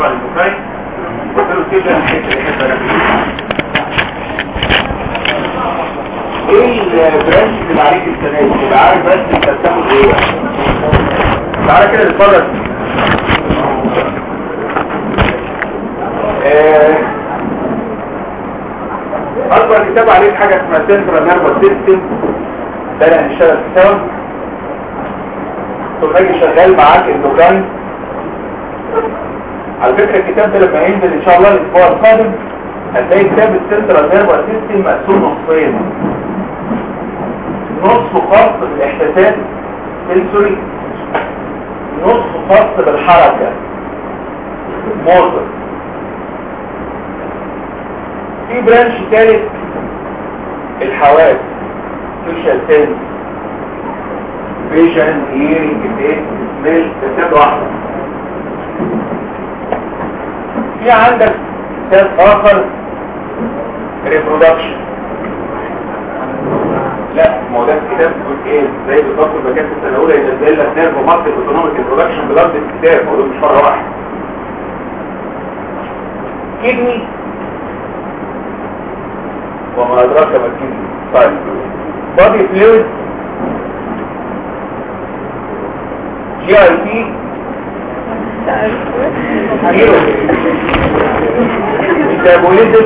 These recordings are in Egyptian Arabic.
البخاري قلت له كده الحته اللي احب ايه البرانش اللي عليك السنه دي تبقى عارف بس انت بتاخد ايه تعالى كده نتفرج آه، اكبر كتاب عليك حاجه اسمها سنترال نيرفس سيستم ده اللي هنشتغل سوا ثم اجي شغال معاك اندوكراين على فكرة الكتاب ده لما ينزل ان شاء الله الاسبوع القادم هتلاقي كتاب السنترال نيرفس سيستم مقسوم نصين نص خاص بالاحساسات سنسوري نص خاص بالحركة موتور في برانش ثالث الحواس فيشال سنس فيجن هيرنج تيست سميل كتاب واحده في عندك كتاب اخر ريبرودكشن لا ما هو ده الكتاب بيقول ايه زي بالظبط ما كانت السنه الاولى ينزل لك نيرف ماركت اوتونوميك ريبرودكشن بلفظ الكتاب ما هو ده مش مره واحده كدني وما ادراك ما الكدني طيب بادي فلويد جي اي بي ميتابوليزم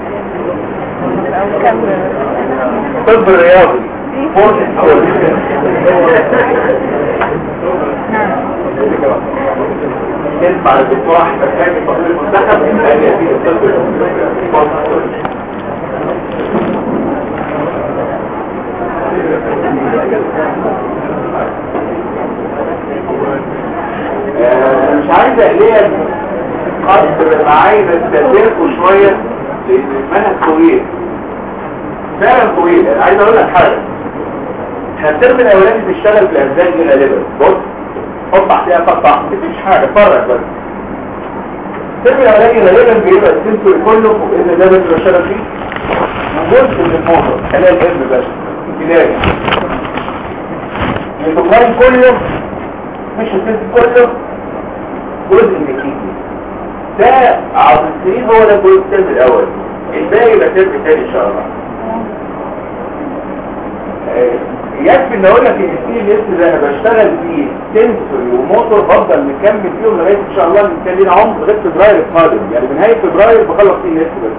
طب الرياضي فورس تسمع الدكتور احمد كامل فضيل المنتخب لان يزيد الطب آه، مش عايز اقليها قصر عايز استدركوا شوية لان المنهج طويل فعلا طويل انا عايز اقول لك حاجة احنا الترم الاولاني بنشتغل في الاجزاء دي غالبا بص حط تحتها قطع مفيش حاجة فرق بس الترم الاولاني غالبا بيبقى السنسوري كله وان ده بس بشتغل فيه وجزء من الموتور خليها الام بس بداية الدكتور كله مش السنسوري كله جزء من الكيكي ده عبد السنين هو ده الجزء الترم الاول الباقي يبقى الترم الثاني ان شاء الله آه، يكفي ان اقول لك ان السي ال اس ده انا بشتغل فيه سنسوري وموتور بفضل مكمل فيهم لغايه ان شاء الله ان كان لينا عمر لغايه فبراير القادم يعني بنهايه فبراير بخلص سي ال اس بس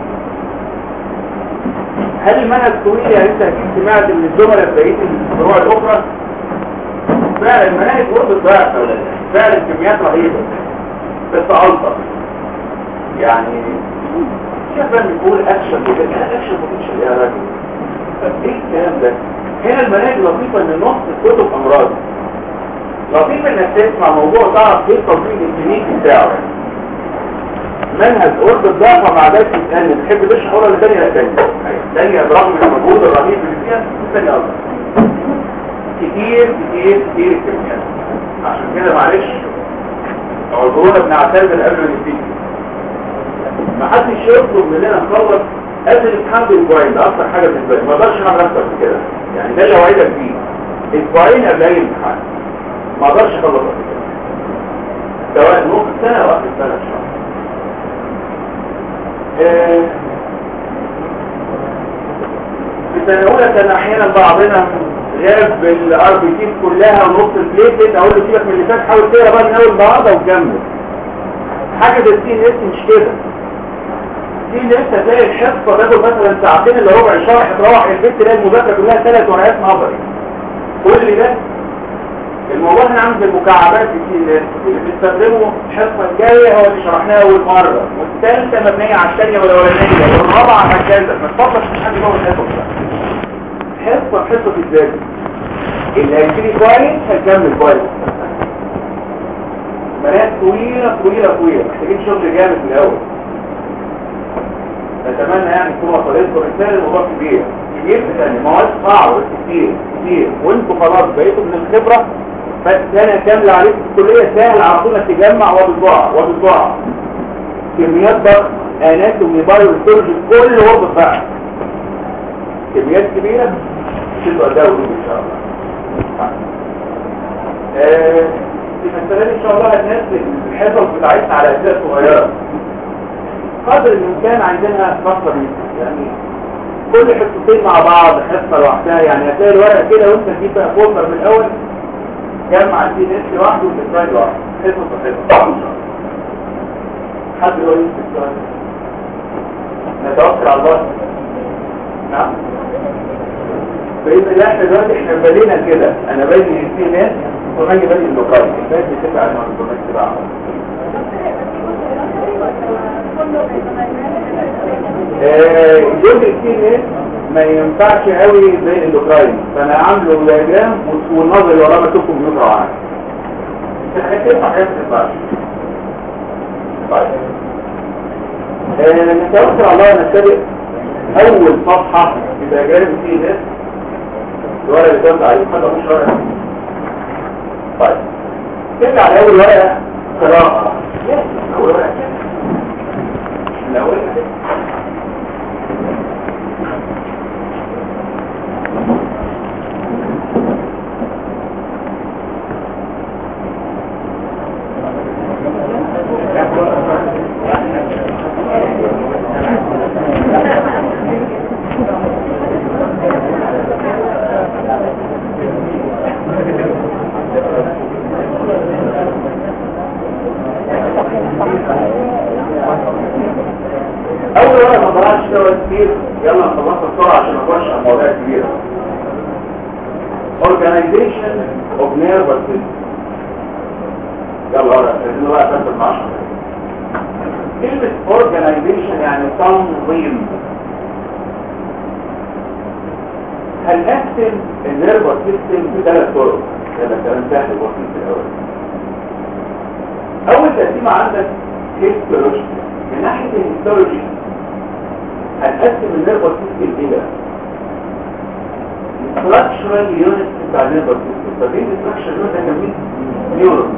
هل المنهج طويل يعني انت اكيد سمعت من الزملاء في بقيه الفروع الاخرى فعلا المناهج برضه ضعف فعلا كميات رهيبه بس ألطف يعني شايف ان يقول اكشن كده كان اكشن بوتنشال يا راجل طب ايه الكلام ده هنا المناهج لطيفه ان نص الكتب امراض لطيف انك تسمع موضوع تعرف ايه التطبيق الكلينيكي بتاعه منهج قرب الضعفه مع ذلك تسالني تحب تشرح ولا ثانيه لا ثانيه ثانيه برغم من المجهود الرهيب اللي فيها ثانيه افضل كتير كتير كتير الكميات عشان كده معلش عذرونا بنعتذر قبل النتيجة ما حدش يطلب مننا نخلص قبل الامتحان باسبوعين ده اكتر حاجه بالنسبه لي ما اقدرش اعمل اكتر من كده يعني ده اللي اوعدك فيه اسبوعين قبل اي امتحان ما اقدرش اخلص قبل كده سواء نص سنه او اخر سنه ان شاء الله آه، في سنه اولى كان احيانا بعضنا غاب الار بي تي كلها ونص البليتد اقول له سيبك من اللي فات حاول تقرا بقى من اول النهارده وكمل حاجه زي السي ان اس مش كده السي ان اس هتلاقي الحصه تاخد مثلا ساعتين الا ربع شرح تروح البيت تلاقي المذاكره كلها ثلاث ورقات نظري كل ده الموضوع هنا عامل زي المكعبات في السي ان اس اللي بنستخدمه الحصه الجايه هو اللي شرحناه اول مره والثالثه مبنيه على الثانيه والاولانيه والرابعه هكذا ما تفضلش مش حد يقول الحصه حصة حصة الذات اللي هيجري كويس هيكمل كويس مناهج طويلة طويلة طويلة محتاجين شغل جامد من الأول نتمنى يعني تكونوا وصلتكم رسالة الموضوع كبير كبير في ثانية مواد صعبة بس كتير كتير وانتوا خلاص بقيتوا من الخبرة بس سنة كاملة عليكم في الكلية سهل على طول تجمع وبالضاع وبالضاع كميات ضغط اناتومي بايو ستورج كل وقت بقى كميات كبيرة تبقى دوري ان شاء الله آه المسألة دي ان شاء الله الناس الحصص بتاعتنا على اجزاء صغيرة قدر الامكان عندنا فصل يعني كل حصتين مع بعض حصة لوحدها يعني هتلاقي الورقة كده وانت تجيب بقى فولدر من الاول جمع الدي ان اس لوحده والسلايد لوحده حصص وحصص حد يقول لي السؤال نتوكل على الله نعم بإذن الله احنا دلوقتي احنا بدينا كده انا بادئ في ناس وغني بادئ اللوكال الناس بتبقى على المعلومات تبعها الجزء الثاني ما ينفعش قوي زي الاندوكراين فانا عامله دياجرام والنظر اللي وراه بشوفكم بيقرا عنه حاجات حاجات ما تنفعش طيب نتوكل على الله نبتدئ اول صفحه في دياجرام السي ان اس الورقه اللي كانت عليه حاجه مش ورقه طيب ترجع على اول ورقه قراءه اول ورقه الاول اول ورقه ما ضربش كده كتير يلا نخلصها بسرعه عشان ما نخش على مواضيع كبيره organization of nervous system يلا ورقه عايزين بقى تنزل 10 كلمه organization يعني تنظيم هنقسم النيرفس سيستم بثلاث طرق ده كلام سهل وبسيط في الاول اول تقسيمه عندك هيستولوجي من ناحيه الهيستولوجي هنقسم النيرفس سيستم الى structural units بتاع النيرفس سيستم طب ايه structural unit ده كمان نيورون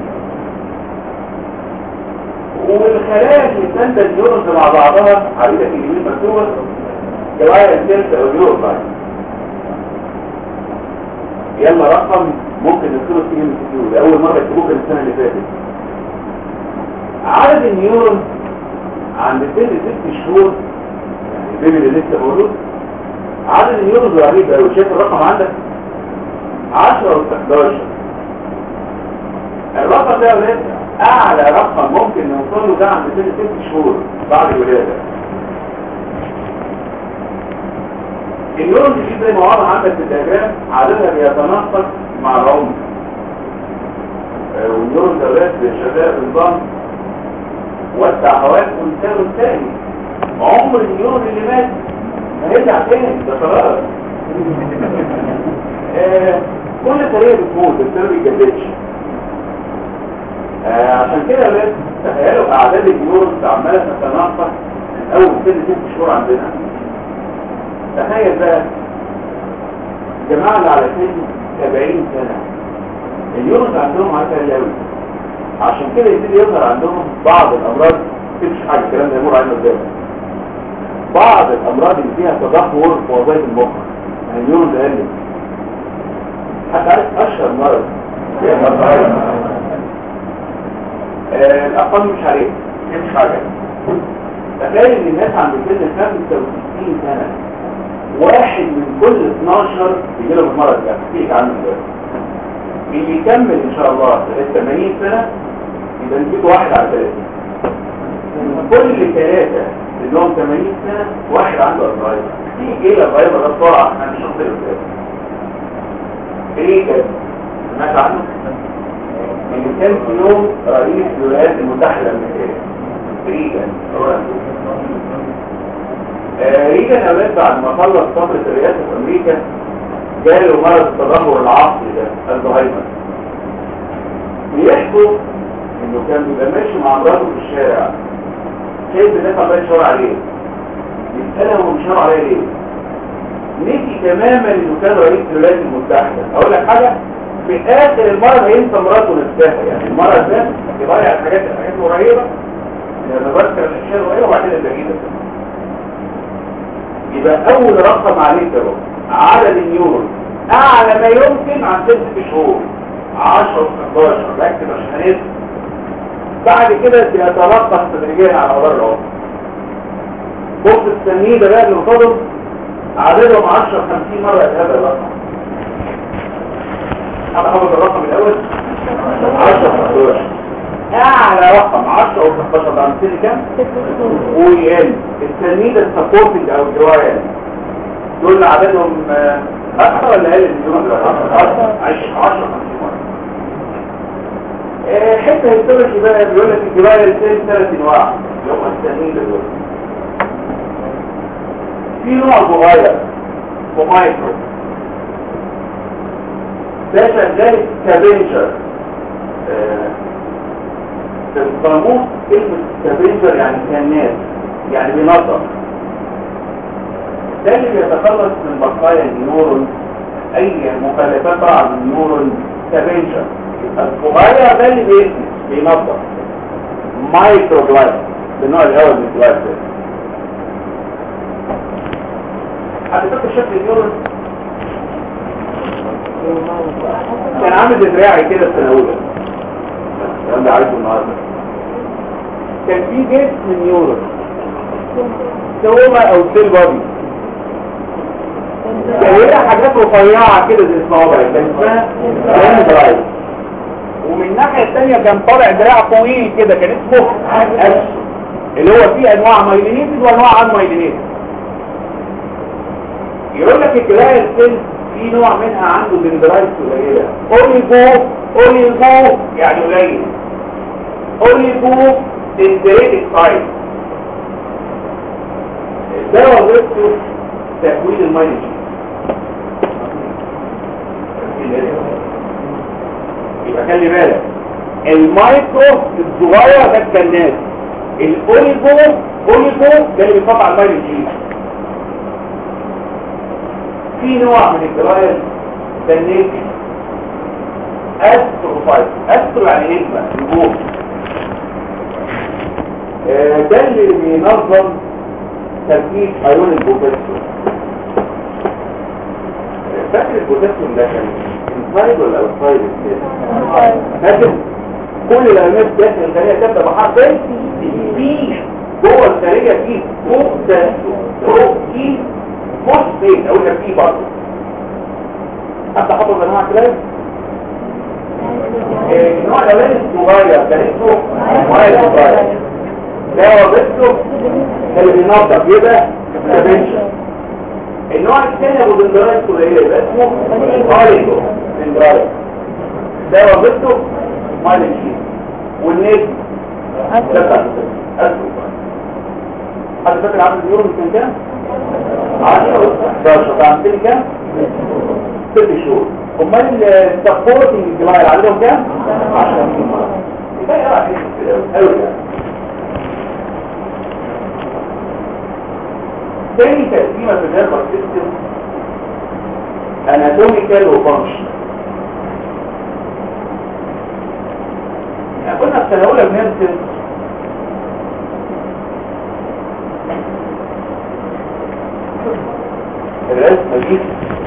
والخلايا اللي بتنتج النيورونز مع بعضها على ايدك اليمين مكتوبه جوايا السيلز او نيورون يلا رقم ممكن نذكره في ام كيو ده اول مره يكتبوه كان السنه اللي فاتت عدد النيورون عند سن ست شهور يعني البيبي اللي لسه مولود عدد النيورونز رهيب قوي شايف الرقم عندك 10 و 11 الرقم ده يا ولاد اعلى رقم ممكن نوصل له ده عند سن ست شهور بعد الولاده النيورون دي زي ما واضح عندك في الدياجرام عددها بيتناقص مع العمر والنيورون دولات شغال بنظام وسع حواس والثاني الثاني عمر النيورون اللي مات هيرجع تاني ده خلاص آه كل سريع بتموت بس ما بيتجددش آه عشان كده يا ولاد تخيلوا اعداد النيورونز عماله تتناقص من اول سن ست شهور عندنا تخيل بقى الجماعة اللي على سن 70 سنة اليونز عندهم عسل قوي عشان كده يبتدي يظهر عندهم بعض الأمراض تمشي حاجة الكلام ده يمر علينا قدام بعض الأمراض اللي فيها تدهور في وظائف المخ يعني اليونز قال حتى عارف أشهر مرض آه الأرقام مش عليه مش حاجة تخيل ان الناس عند سن 65 سنة واحد من كل 12 بيجي لهم المرض ده احكيك عنه دلوقتي اللي يكمل ان شاء الله لغايه 80 سنه يبقى نسيته واحد على 30 من كل ثلاثه اللي لهم 80 سنه واحد عنده الزهايمر في ايه الزهايمر ده بسرعه انا مش هقدر ايه كده سمعت عنه اللي كان في يوم رئيس الولايات المتحده الامريكيه ريجن ريجن أولاد بعد ما خلص فترة الرئاسة في أمريكا جاله مرض التدهور العصبي ده الزهايمر بيحكوا إنه كان بيبقى ماشي مع مراته في الشارع شايف الناس عمال يشاور عليه يسألها هو بيشاور عليه ليه؟ نسي تماما إنه كان رئيس الولايات المتحدة أقول لك حاجة في آخر المرض هينسى مراته نفسها يعني المرض ده يضيع الحاجات الحاجات القريبة لما بذكر الاشياء القريبة وبعدين البعيدة يبقى اول رقم عليه ده عدد النيورون اعلى ما يمكن عن ست شهور 10 و 11 ركز عشان هنسمع بعد كده بيتلقى تدريجيا على مدار العمر بص التنمية ده بقى اللي فاضل عددهم 10 50 مرة هذا الرقم حد حافظ الرقم الاول 10 15 اعلى رقم 10 او 15 ده عندنا كام ويقل التلميذ السبورتنج او الجوائل دول عددهم آه، اكثر ولا اقل من دول 10 10 50 مرة آه، حته هيستوريكي بقى بيقول لك الجبال الثاني ثلاث انواع اللي هم التانيين دول في نوع صغير ومايكرو ده شغال كابنجر آه، في القاموس كلمة كابنجر يعني كناس يعني بينظم ده اللي بيتخلص من بقايا النيورون اي مخلفات طالعه من النيورون كابنجر الصغير ده اللي بيكنس بينظم مايكرو جلايد بالنوع الاول من الجلايد ده هتفكر شكل النيورون كان عامل دراعي كده في الاولى الكلام ده عارفه النهارده كان في جسم نيورون سوما او سيل بادي كان لها حاجات رفيعه كده زي الصوابع كان اسمها دراعي ومن الناحية الثانية كان طالع دراع طويل كده كان اسمه أس اللي هو فيه انواع مايلينيتد وانواع ان مايلينيتد يقول لك الجلاية السن في نوع منها عنده دندرايتس قليلة اوليجو اوليجو يعني قليل اوليجو دندريتك سايز ده وظيفته تكوين المايلينيتد يبقى خلي بالك المايكرو الصغير ده الكناس الاوليجو اوليجو ده اللي بيطلع المايل الجيل في نوع من الجرايل كناس استروفايت استرو يعني نجمه نجوم آه، ده اللي بينظم تركيب ايون البوتاسيوم آه، فاكر البوتاسيوم ده كان انسايد ولا اوتسايد فاكر كل الايونات داخل الخليه تبدا بحرف ايه في جوه الخليه في بوتاسيوم بروتين فوسفيت اقول لك فيه برضه حتى حفظ انواع كلام آه، النوع الاولاني الصغير كان اسمه مايل صغير ده وظيفته اللي بينظف يبقى بريفنشن النوع الثاني ابو دندرايت قليل يبقى اسمه اوليجو دندرايت ده وظيفته مالجين والنجم ده اسمه حد فاكر عدد اليورو كان كام 10 11 طبعا كده كام 6 شهور امال السبورتنج الجماعي عددهم كام 10 يبقى ايه رايك قوي تاني تقسيمة في الهيربر سيستم اناتوميكال وفانكشن يعني قلنا في سنة أولى بنرسم الرسمة دي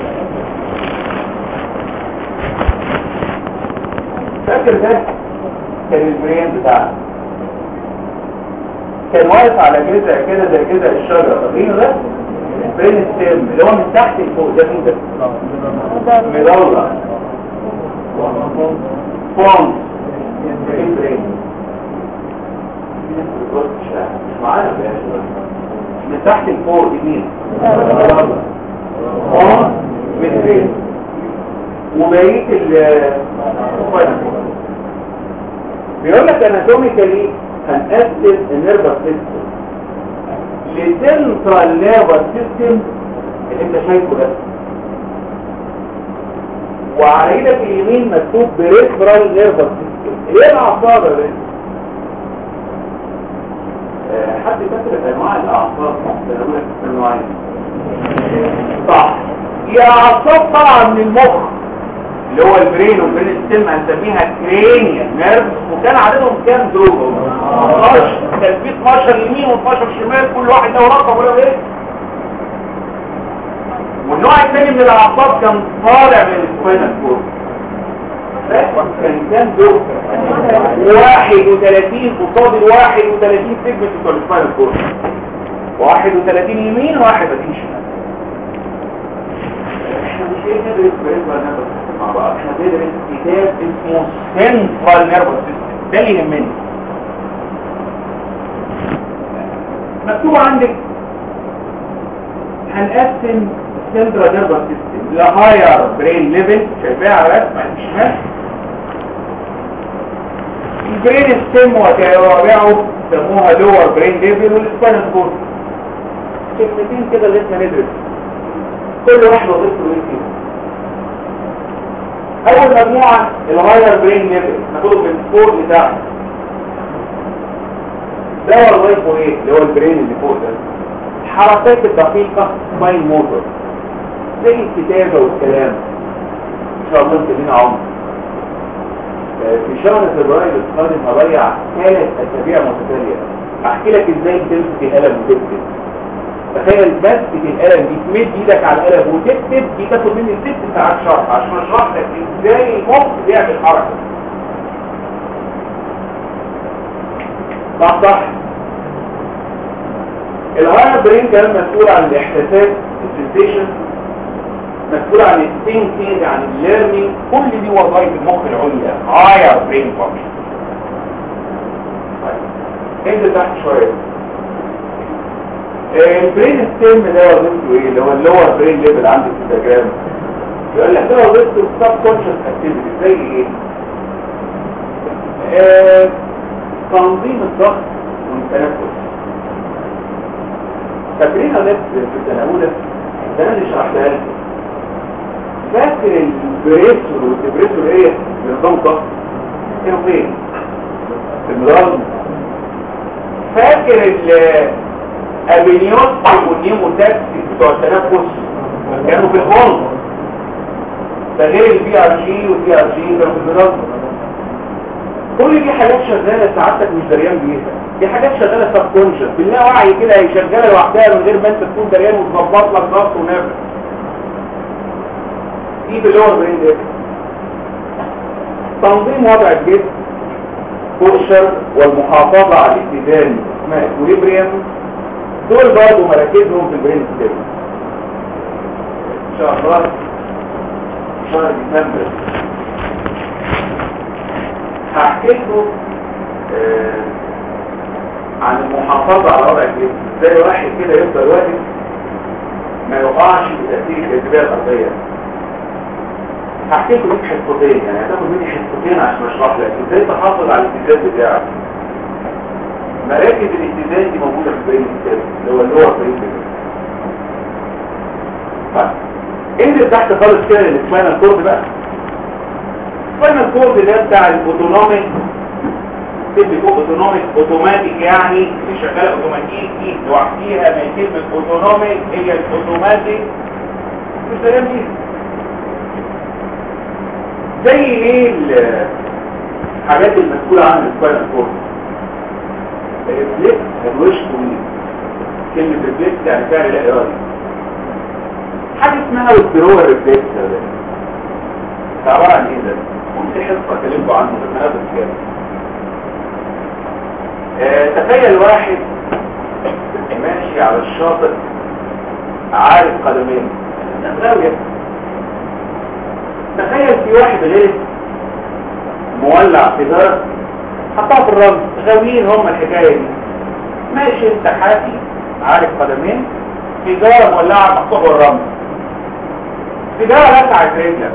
فاكر ده كان البرين بتاعنا كان واقف على جذع كده زي جذع الشجرة فاكرينه ده؟ برين ستيم اللي هو من تحت لفوق ده مين ده؟ مدورة فونس برين برين مش معانا في من تحت لفوق دي مين؟ فونس برين وبقية ال بيقول لك اناتوميكالي هنقسم النيرفس سيستم لسنترال نيرفس سيستم اللي انت شايفه ده وعلى ايدك اليمين مكتوب بريفرال نيرفس سيستم ايه الاعصاب يا بنت آه، حد فاكر انواع الاعصاب بنقول لك انواعين صح هي اعصاب طالعه من المخ اللي هو البرين والبرين ستيم هنسميها كرينيا نيرف وكان عددهم كام دول 12 كان في 12 يمين و12 شمال كل واحد له رقم ولا ايه والنوع الثاني من الاعصاب كان طالع من السباينال كورد كان كام دور 31 قصاد ال 31 سيجمنت بتوع السباينال كورد 31 يمين 31 شمال احنا مش ايه ندرس بريزما نيرفس مع بعض احنا بندرس كتاب اسمه سنترال نيرفس سيستم ده اللي يهمني مكتوب عندك هنقسم سنترال نيرفس سيستم لهاير برين ليفل شايفاها على الرسمه الشمال البرين ستيم وتوابعه سموها لور برين ليفل والسبانال كورد كلمتين كده اللي احنا ندرس كل واحد وظيفته ايه فيهم اول مجموعه الهاير برين ليفل ناخده من فوق لتحت ده هو وظيفته ايه اللي هو البرين اللي فوق ده الحركات الدقيقه باين موتور زي الكتابه والكلام ان شاء الله انت لينا عمر في شهر فبراير القادم هضيع ثلاث اسابيع متتاليه احكي لك ازاي تمسك القلم وتكتب تخيل مسكة القلم دي تمد ايدك على القلم وتكتب دي تاخد مني ست ساعات شرح عشان اشرح لك ازاي المخ بيعمل حركه صح صح الهاير برين كان مسؤول عن الاحساسات السنسيشن مسؤول عن الثينكينج عن الليرنينج كل دي وظائف المخ العليا هاير برين فانكشن طيب انزل تحت شويه البرين ستيم ده وظيفته ايه اللي هو اللور برين ليفل عندك في الدياجرام يقول لك ده وظيفته السب كونشس اكتيفيتي زي ايه آه، تنظيم الضغط والتنفس فاكرين يا ناس في السنه الاولى ده انا اللي شرحتها لكم فاكر البريسور والدبريسور ايه نظام ضغط كانوا فين في المدرج فاكر الابينيوت والنيموتاكسي بتوع التنفس كانوا في الخلق ده غير البي ار جي والبي ار جي كانوا في المدرج كل دي حاجات شغاله سعادتك مش دريان بيها دي حاجات شغاله سب كونشس بالله وعي كده هي شغاله لوحدها من غير ما انت تكون دريان وتظبط لك ضغط ونفس دي باللور برين ده تنظيم وضع الجسم بوشر والمحافظة على الاتزان اسمها اكوليبريم دول برضه مراكزهم في البرين ستيم ان شاء الله شهر ديسمبر هحكي لكم آه عن المحافظة على وضع الجسم زي واحد كده يفضل واقف ما يقعش بتأثير الجاذبية الأرضية هحكي لكم ليك حصتين يعني هتاخد مني حصتين عشان اشرح لك ازاي تحافظ على الاتزان بتاعك مراكز الاتزان دي موجوده في البرين الكتاب اللي هو اللور برين طيب انزل تحت خالص كده السباينال كورد بقى السباينال كورد ده بتاع الاوتونوميك تبقى فوق اوتونوميك اوتوماتيك يعني اللي شغاله اوتوماتيكي لوحديها ما كلمه اوتونوميك هي الاوتوماتيك مش كلام دي زي ايه الحاجات المسؤولة عن السباينال كورد الريفلكس الوش طويل كلمة ريفلكس يعني فعل لا ارادي حاجة اسمها ويثرو الريفلكس ده عبارة عن ايه ده؟ كنت حصة كلمته عنه في المنابس كده آه تخيل واحد ماشي على الشاطئ عارف قدمين غاوية تخيل في واحد غير مولع سيجاره حطها في الرمل غاويين هم الحكايه دي ماشي انت حافي عارف قدمين سيجاره مولعه محطوطه في الرمل سيجاره لسعت رجلك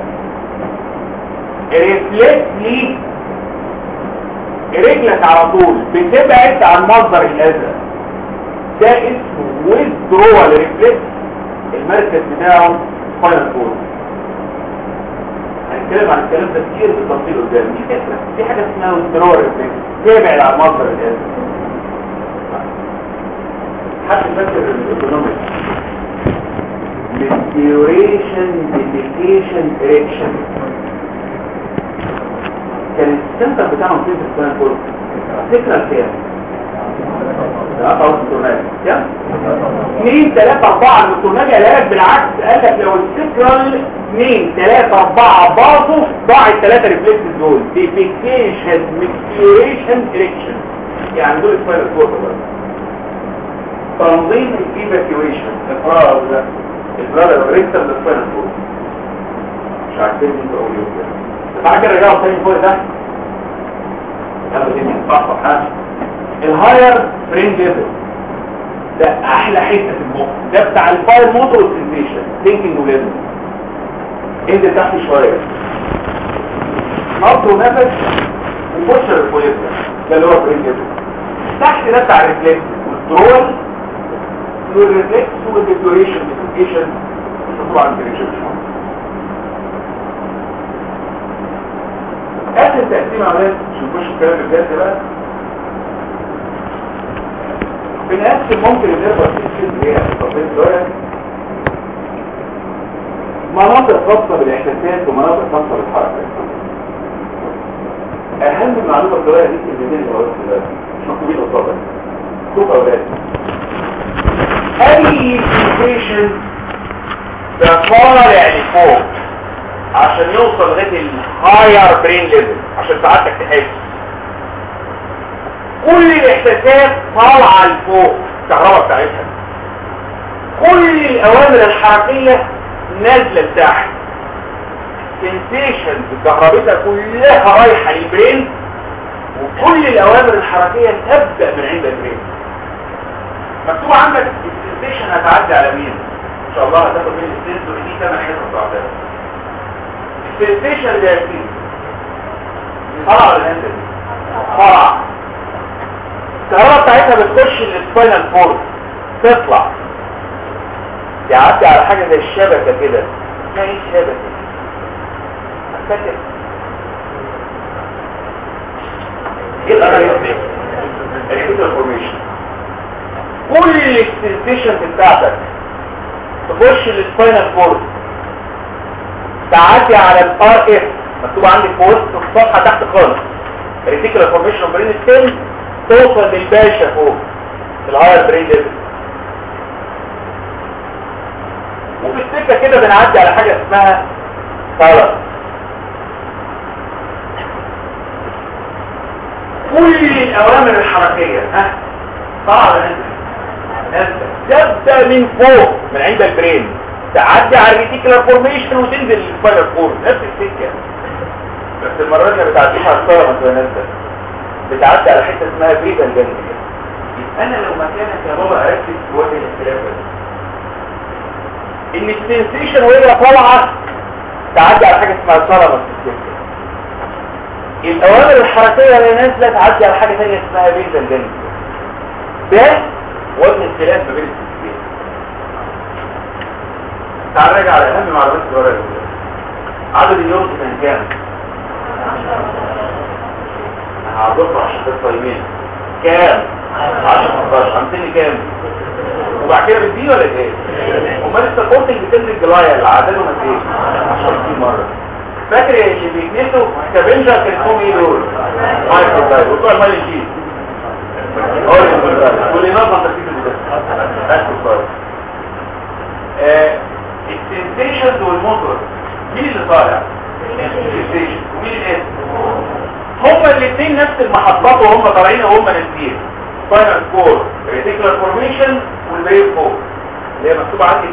ريفلكس ليك رجلك على طول بتبعد عن مصدر الاذى ده اسمه ويزدرول ريفلكس المركز بتاعه سباينال كورد هنتكلم عن الكلام ده كتير بالتفصيل قدام دي فكره دي حاجه اسمها ويزدرول ريفلكس تابع على مصدر الاذى حد فاكر الايكونوميك ميستيوريشن ديفيكيشن اريكشن كان السنتر بتاعهم فين في السنة كله فكرة كام ثلاثة وستونات كام اثنين ثلاثة اربعة الستونات قالك بالعكس قال لك لو السكرال اثنين ثلاثة اربعة باظوا ضاع الثلاثة ريفلكسز دول ديفيكيشن ميكيوريشن اريكشن يعني دول سباينال كورد تنظيم الايفاكيويشن افراز افراز الريكتر للسباينال كورد مش عارفين انتوا اقول ايه بعد كده رجعوا تاني فوق ده يلا دي نصحصح ها الهاير برين ليفل ده احلى حته في المخ ده بتاع الفاير موتور والسنسيشن ثينكينج وليفل انزل تحت شويه نبض ونفس وبوشر الكوليبر ده اللي هو برين ليفل تحت ده بتاع الريفلكس والدرول والريفلكس والديكوريشن والديكوريشن طبعا الديكوريشن مش مهم اخر تقسيم عمليات عشان نخش الكلام الجاي بقى بنقسم ممكن النيرفر سيستم اللي هي التطبيق دول مناطق خاصة بالاحساسات ومناطق خاصة بالحركة اهم المعلومة الدوائية دي كلمتين اللي هقولها دلوقتي مش مكتوبين قصادك شوف اولاد اي سنسيشن ده طالع لفوق عشان يوصل لغايه الهاير برين ليفل عشان ساعتك تحس كل الاحساسات طالعه لفوق الكهرباء بتاعتها كل الاوامر الحركيه نازله لتحت سنسيشن كهربتها كلها رايحه للبرين وكل الاوامر الحركيه تبدا من عند البرين مكتوب عندك السنسيشن هتعدي على مين ان شاء الله هتاخد من السنسور دي 8 حصص بعدها السنسيشن ده يكفي طلع ولا نزل طلع الكهرباء بتاعتها بتخش للسباينال فورد تطلع يعدي على حاجه زي الشبكه كده اسمها ايه الشبكه فاكر ايه الاريتميك الريتيكال فورميشن كل السنسيشن بتاعتك تخش للسباينال فورد تعدي على الار اف مكتوب عندك في وسط الصفحه تحت خالص ريتيكولار فورميشن برين ستيم توصل للباشا فوق الهاير برين ليفل وفي السكه كده بنعدي على حاجه اسمها ثالث كل الاوامر الحركيه ها طبعا نازله تبدا من فوق من عند البرين تعدي على الريتيكولار فورميشن وتنزل للسباينال كورد نفس السكه بس المره دي ما بتعديش على الصاله ما تبقى نازله بتعدي على حته اسمها بريتا الجانبيه يبقى انا لو مكانك يا بابا اركز في وجه الاختلاف ده ان السنسيشن وهي طالعه تعدي على حاجه اسمها الصاله السكه الاوامر الحركيه اللي نازله تعدي على حاجه ثانيه اسمها بريتا الجانبيه ده وزن اختلاف ما بين السنسيشن تعال راجع على اهم معلومات الورقه عدد اليوم كان كام هعرفها عشان الصايمين كام 10 15 50 كام وبعد كده بتدي ولا ايه امال السبورتنج بتنزل جلايا اللي عددهم قد ايه 10 مره فاكر اللي بيكنسوا سكافنجر كان اسمهم ايه دول مايكرو دايل وبتوع المايل شيت واللي نظم تركيز الجسم السنسيشنز والموتور مين اللي طالع السنسيشن ومين الاسم هما الاثنين نفس المحطات وهم طالعين وهم نازلين سباينال كور ريتيكولار فورميشن والبريف فوق اللي هي مكتوبه عندي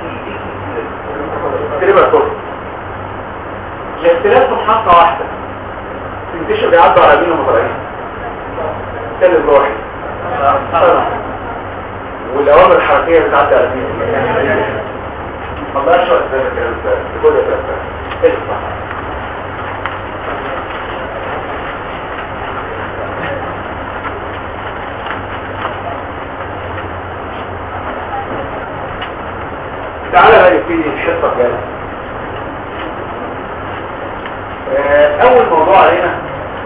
تقريبا كور الاختلاف في محطه واحده السنسيشن بيعدوا على مين وهم طالعين سلم روحي والاوامر الحركيه بتعدي على مين ما بقاش وقت زي ما كان كل ده اسمع تعالى بقى نبتدي الحصه الجايه اول موضوع علينا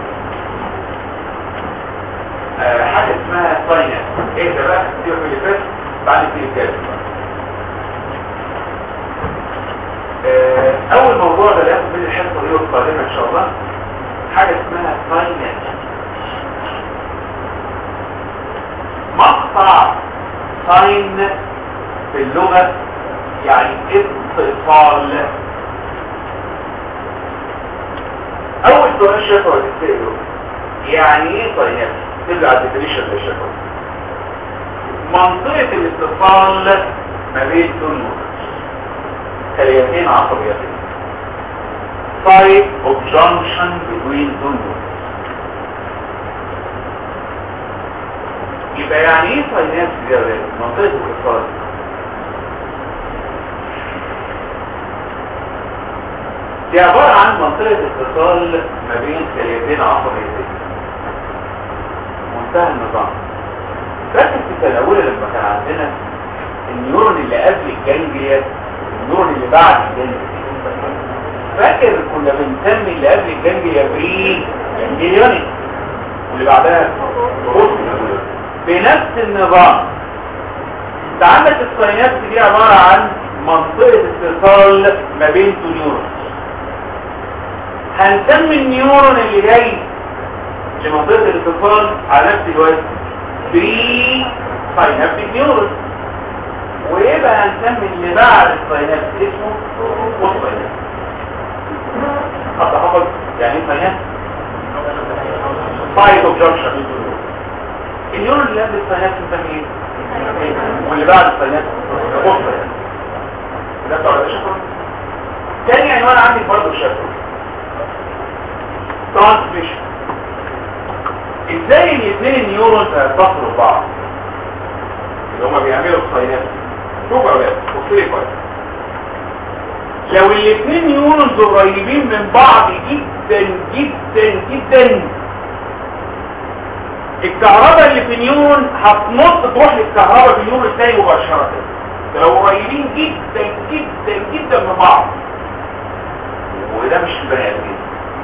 آه، حاجه اسمها ساينس ايه ده بقى دي اللي فات بعد نبتدي الكلام اول موضوع ده ياخد من الحصه دي القادمه ان شاء الله حاجه اسمها ساينس مقطع ساين في اللغه يعني اتصال اول سؤال شفوي تساله يعني ايه ساينابس ترجع الديفينيشن للشفوي منطقه الاتصال ما بين دول خليتين عصبيتين site of junction between two nodes يبقى يعني ايه ساينابس دي يا ولاد منطقه الاتصال دي عبارة عن منطقة اتصال ما بين خليتين عصبيتين منتهى النظام فاكر في السنة الأولى لما كان عندنا النيورون اللي قبل الجانجليا النيورون اللي بعد الجانجليا فاكر كنا بنسمي اللي قبل الجانجليا بري جانجليوني واللي بعدها بوست بنفس النظام انت عندك الساينابس دي عبارة عن منطقة اتصال ما بين تو نيورونز هنسمي النيورون اللي جاي لمنطقة الاتصال على نفس الوزن بري ساينابتيك نيورون ويبقى هنسمي اللي بعد الساينابس اسمه بوست ساينابس حتى حفظ يعني ايه ساينابس سايت اوف جنكشن النيورون اللي قبل الساينابس نسميه ايه واللي بعد الساينابس بوست ساينابس ده بتاع الشفر تاني عنوان عندي برضه الشفر ترانسميشن ازاي الاثنين النيورونز هيتصلوا ببعض اللي هما بيعملوا الساينابس شوف يا ولاد بص لي كويس لو الاثنين نيورونز قريبين من بعض جدا جدا جدا الكهرباء اللي في نيورون هتنط تروح للكهرباء في النيورون الثاني مباشره لو قريبين جدا جدا جدا من بعض وده مش البني ادمين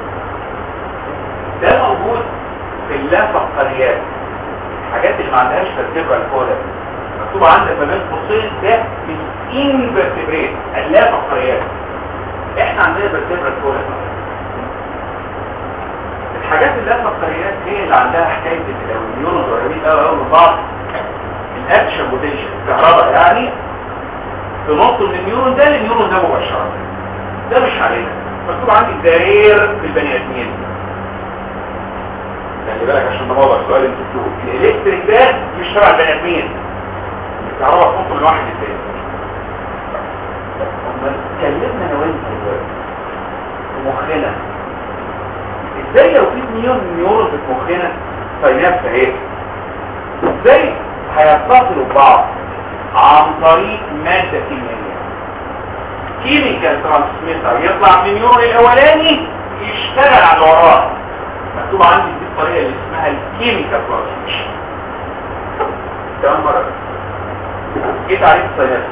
ده موجود في اللافقريات الحاجات اللي ما عندهاش ترتيبها الكولا مكتوب عندك ما بين قوسين ده من انفرتبريت اللافقريات احنا عندنا فيرتبرا الكولا الحاجات اللافقريات هي اللي عندها حكايه ان لو النيورون قريبين قوي قوي من بعض الاكشن بوتنشال الكهرباء يعني تنط من النيورون ده للنيورون ده مباشره ده مش علينا مكتوب عندي الدائر في البني ادمين خلي بالك عشان ده موضوع السؤال انت بتقول الالكتريك ده مش تبع البني ادمين الكهرباء تنط من واحد للتاني اما اتكلمنا انا وانت دلوقتي في مخنا ازاي لو في نيون نيورون في مخنا ساينابس اهي ازاي هيتصلوا ببعض عن طريق مادة كيميائية كيميكال ترانسميتر يطلع من النيورون الاولاني يشتغل على وراه مكتوب عندي دي الطريقة اللي اسمها الكيميكال ترانسميشن كمان مرة ايه تعريف السينابس؟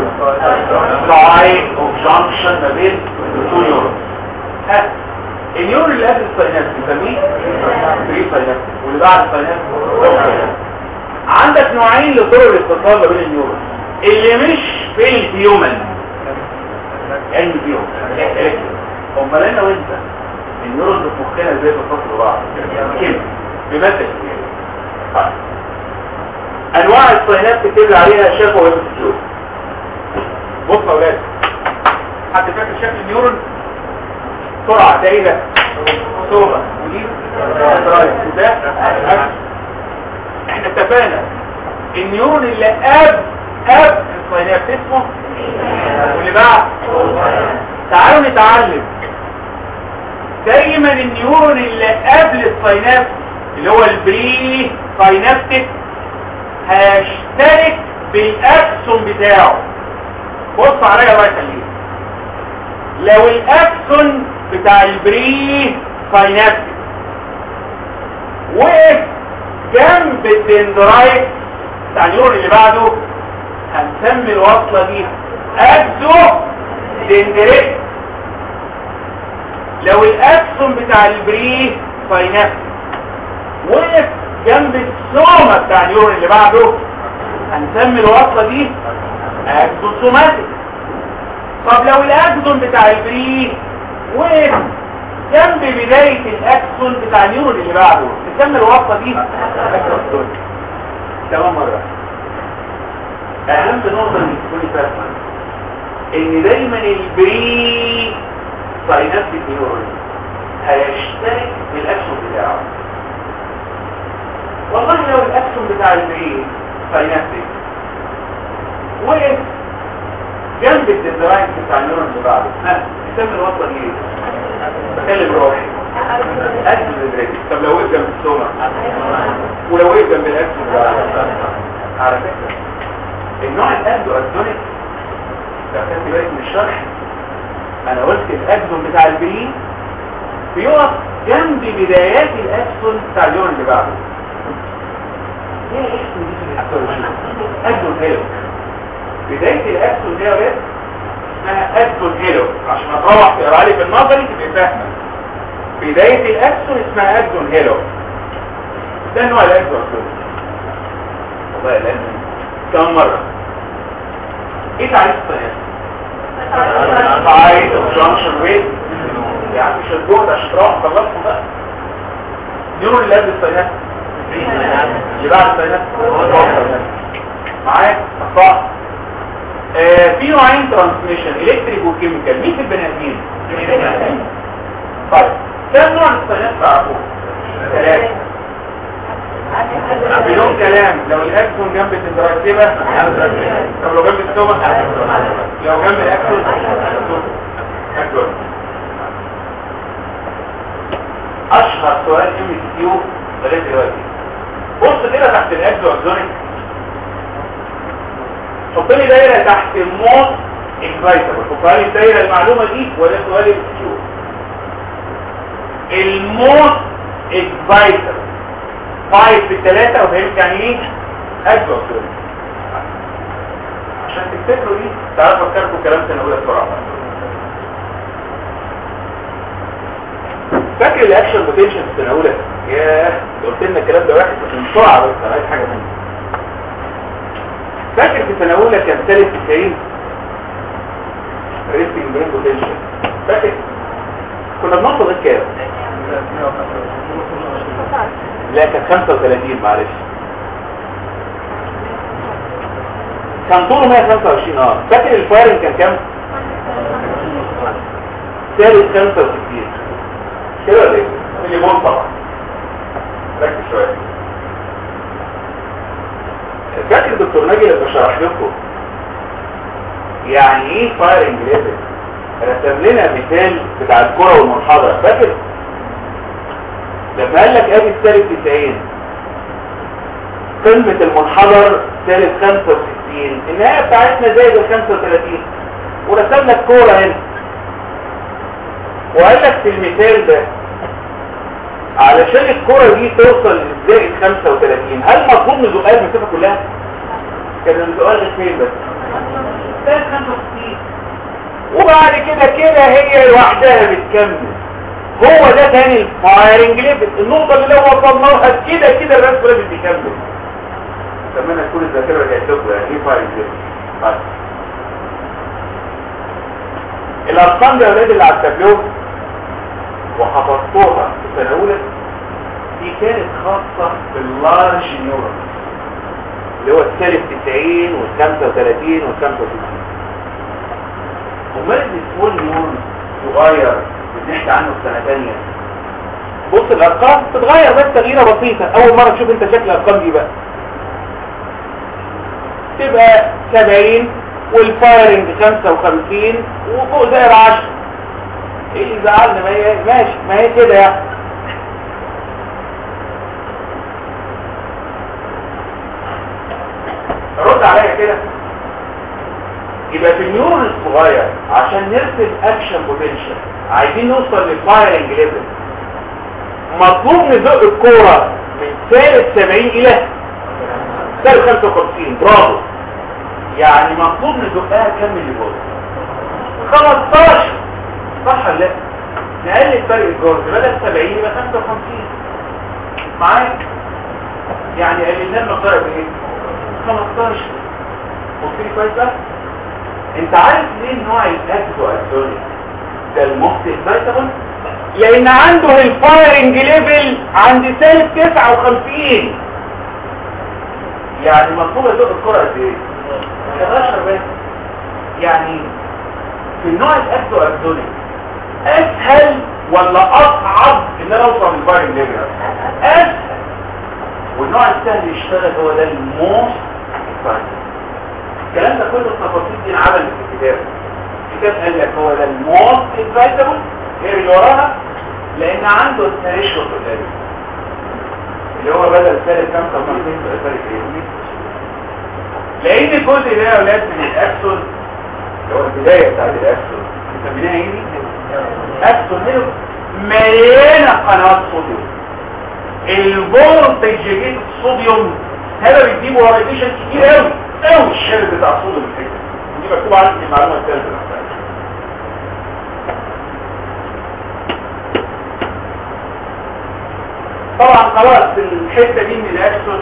سايت اوف جانكشن ما بين تو نيورون ها النيورون اللي قبل السينابس بنسميه بري سينابس واللي بعد السينابس عندك نوعين لطرق الاتصال ما بين النيورون اللي مش في الهيومن يعني فيهم امال انا وانت النيورون في مخنا ازاي بيتصلوا ببعض كده بماده كيميائيه انواع الصينات تكتب عليها شافه ويبسكلوز بص يا اولاد حد فاكر شكل النيورون سرعه ده ايه ده صوره ودي وده احنا اتفقنا النيورون اللي قبل قبل الصينات اسمه واللي بعد تعالوا نتعلم دايما النيورون اللي قبل الساينابس اللي هو البري ساينابتيك هيشترك بالاكسون بتاعه بص عليا الله يخليك لو الاكسون بتاع البري ساينابتيك وقف جنب الدندرايت بتاع النيورون اللي بعده هنسمي الوصله دي اكزو دندريت لو الاكسون بتاع البري ساينابتيك وقف جنب السومة بتاع النيورون اللي بعده هنسمي الوصلة دي اكزوسوماتيك طب لو الاكزون بتاع البري وقف جنب بداية الاكسون بتاع النيورون اللي بعده نسمي الوصلة دي اكزوسوماتيك كمان مرة اهم نقطة اللي تكوني فاهمة ان دايما البري ساينابتيك نيورون هيشترك بالاكسون بتاعه والله لو الاكسون بتاع البي ساينابتيك وقف جنب الدندرايت بتاع النيورون اللي بعده ها يسمى الوصله دي ايه؟ بكلم روحي اكسون البريك طب لو وقف جنب السومه ولو وقف جنب الاكسون بتاع على فكره النوع الاندو اكسونيك لو خدت بالك من الشرح انا قلت الاكسون بتاع البي بيقف جنب بدايات الاكسون بتاع اليوم اللي بعده ايه الاكسون دي في الهيستولوجي اكسون هيلو بدايه الاكسون دي يا ولاد اسمها اكسون هيلو عشان هتروح تقرا لي في النظري تبقى فاهمه بدايه الاكسون اسمها اكسون هيلو ده نوع الاكسون والله لازم كم مره ايه تعريف الصيانه عايز جانكشن ويت يعني مش الجهد عشان تروح خلصوا بقى نيورون اللي قبل الصيانات اللي بعد الصيانات معايا صح آه في نوعين ترانسميشن الكتريك وكيميكال مين في البني ادمين طيب كم نوع من الصيانات تعرفوه ثلاثه بدون كلام لو الاكسون جنب الدراكتيبه طب لو جنب السومه لو جنب الاكسون اكسون اشهر سؤال ام سي كيو لغايه دلوقتي بص كده تحت الاكسو اكزونيك حط لي دايره تحت الموت اكسايتبل حط لي الدايره المعلومه دي ولا سؤال ام سي كيو الموت اكسايتبل فايف في الثلاثه وفهمت يعني ايه اكسو اكزونيك عشان تفتكروا دي تعرفوا افكاركم كلام سنه اولى بسرعه فاكر الاكشن بوتنشال في السنه الاولى ياه قلت لنا الكلام ده واحد بس بسرعه بس انا عايز حاجه ثانيه فاكر في السنه الاولى كان ثالث 90 ريستنج برين بوتنشال فاكر كنا بنوصل كام لا كان 35 معلش كان طوله 125 اه فاكر الفايرنج كان كام ثالث 65 كده ولا ايه اللي بول طبعا ركز شويه فاكر دكتور ناجي لما شرح لكم يعني ايه فايرنج ليفل رسم لنا مثال بتاع الكره والمنحدر فاكر لما قال لك ادي السالب 90 قمه المنحدر سالب 65 النهايه بتاعتنا زائد ال 35 ورسم لك كوره هنا وقال لك في المثال ده علشان الكرة دي توصل لزائد 35 هل مطلوب نزقها المسافة كلها؟ كان النزقها فين بس؟ زائد 65 وبعد كده كده هي لوحدها بتكمل هو ده تاني الفايرنج ليفل النقطة اللي لو وصلناها كده كده الرسم لازم تكمل اتمنى تكون الذاكرة رجعت لكم يعني ايه فايرنج ليفل؟ طيب الارقام دي يا اولاد اللي على التابلو وحفظتوها في السنه الاولى دي كانت خاصه باللارج نيورون اللي هو السالب 90 وال 35 وال 65 امال السمول نيورون صغير بنحكي عنه في سنه ثانيه بص الارقام تتغير بس تغييره بسيطه اول مره تشوف انت شكل الارقام دي بقى تبقى 70 والفايرنج 55 وفوق زائر 10 ايه اللي زعلني ما هي ماشي ما هي كده يعني رد عليا كده يبقى في النيورون الصغير عشان نرسم اكشن بوتنشال عايزين نوصل للفايرنج ليفل مطلوب نزق الكوره من سالب 70 الى سالب 55 برافو يعني مطلوب نزقها كم ملي فولت 15 صح ولا لا نقلل فرق الجهد بدل 70 يبقى 55 معايا يعني قللنا المقدار بايه 15 بصي كويس بقى انت عارف ليه نوع الاكتو اكسونيك ده المخت اكسايتابل لان عنده الفايرنج ليفل عند سالب 59 يعني مطلوب ازق الكره قد ايه 11 بس يعني في النوع الاكتو اكسونيك اسهل ولا اصعب ان انا اوصل للفايرنج ليفل اسهل والنوع السهل يشتغل هو ده الموست الكلام ده كله التفاصيل دي انعمل في الكتاب الكتاب قال لك هو ده الموست ادفايتابل غير اللي وراها لان عنده الثريشولد اللي هو بدل ثالث 55 بقى ثالث ايه لان الجزء ده يا اولاد من الاكسون اللي هو البدايه بتاعت الاكسون بنسميها ايه دي؟ اكسون منه مليانه قنوات صوديوم الفولتج جيت الصوديوم هذا بيجيب ورايتيشن كتير قوي قوي الشارب بتاع الصوديوم الفكره دي مكتوب عندي في المعلومه الثالثه طبعا خلاص الحته دي من الاكسون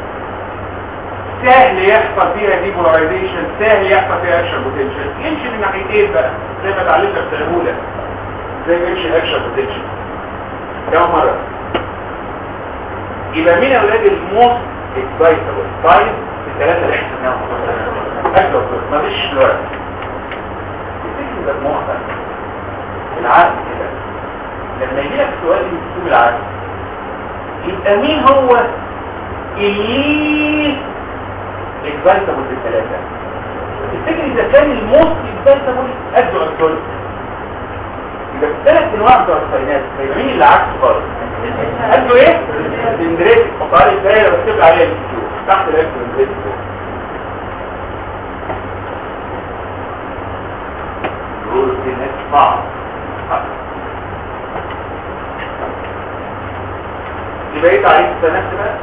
سهل يحصل فيها ديبولارايزيشن سهل يحصل فيها اكشن بوتنشال يمشي من ناحيتين بقى زي ما اتعلمنا في سنه اولى زي ما يمشي الاكشن بوتنشال كم مره يبقى مين اولاد الموست اكسايتبل تايم في الثلاثه اللي احنا سميناهم اكتر مفيش دلوقتي تفتكر ده المعتل العقل كده لما يجي لك سؤال من العقل يبقى مين هو اللي اكسايتبل بالثلاثه تفتكر اذا كان الموست اكسايتبل قده اكتر يبقى في الثلاث انواع بتوع الساينات يبقى مين اللي عكسه خالص قالوا ايه الاندريت حطها لي ازاي بكتب عليها الفيديو تحت الاندريت رول دي نت صعب يبقى ايه تعريف السنات بقى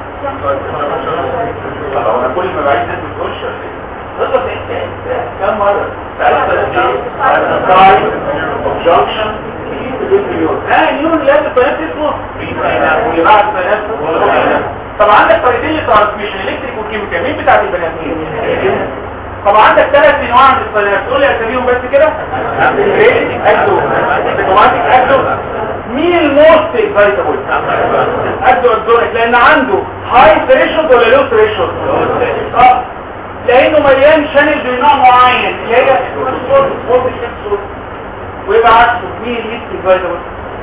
طب انا كل ما بعيد ناس ما بتقولش ولا ايه تقدر كم مرة تعرف تايم اوبجكشن ها نيون لازم الطريقة اسمه واللي بعد الطريقة طب عندك طريقتين للترانسميشن الكتريك والكيميكال مين بتاعت البني ادمين طب عندك ثلاث انواع من الطريقات تقول لي اساميهم بس كده اكدو اوتوماتيك اكدو مين الموست اكسايتابل اكدو اكدونيك لان عنده هاي ثريشولد ولا لو ثريشولد اه لانه مليان شانل بنوع معين اللي هي الصوت الصوت الصوت ويبقى عكسه مين اللي اكسايتابل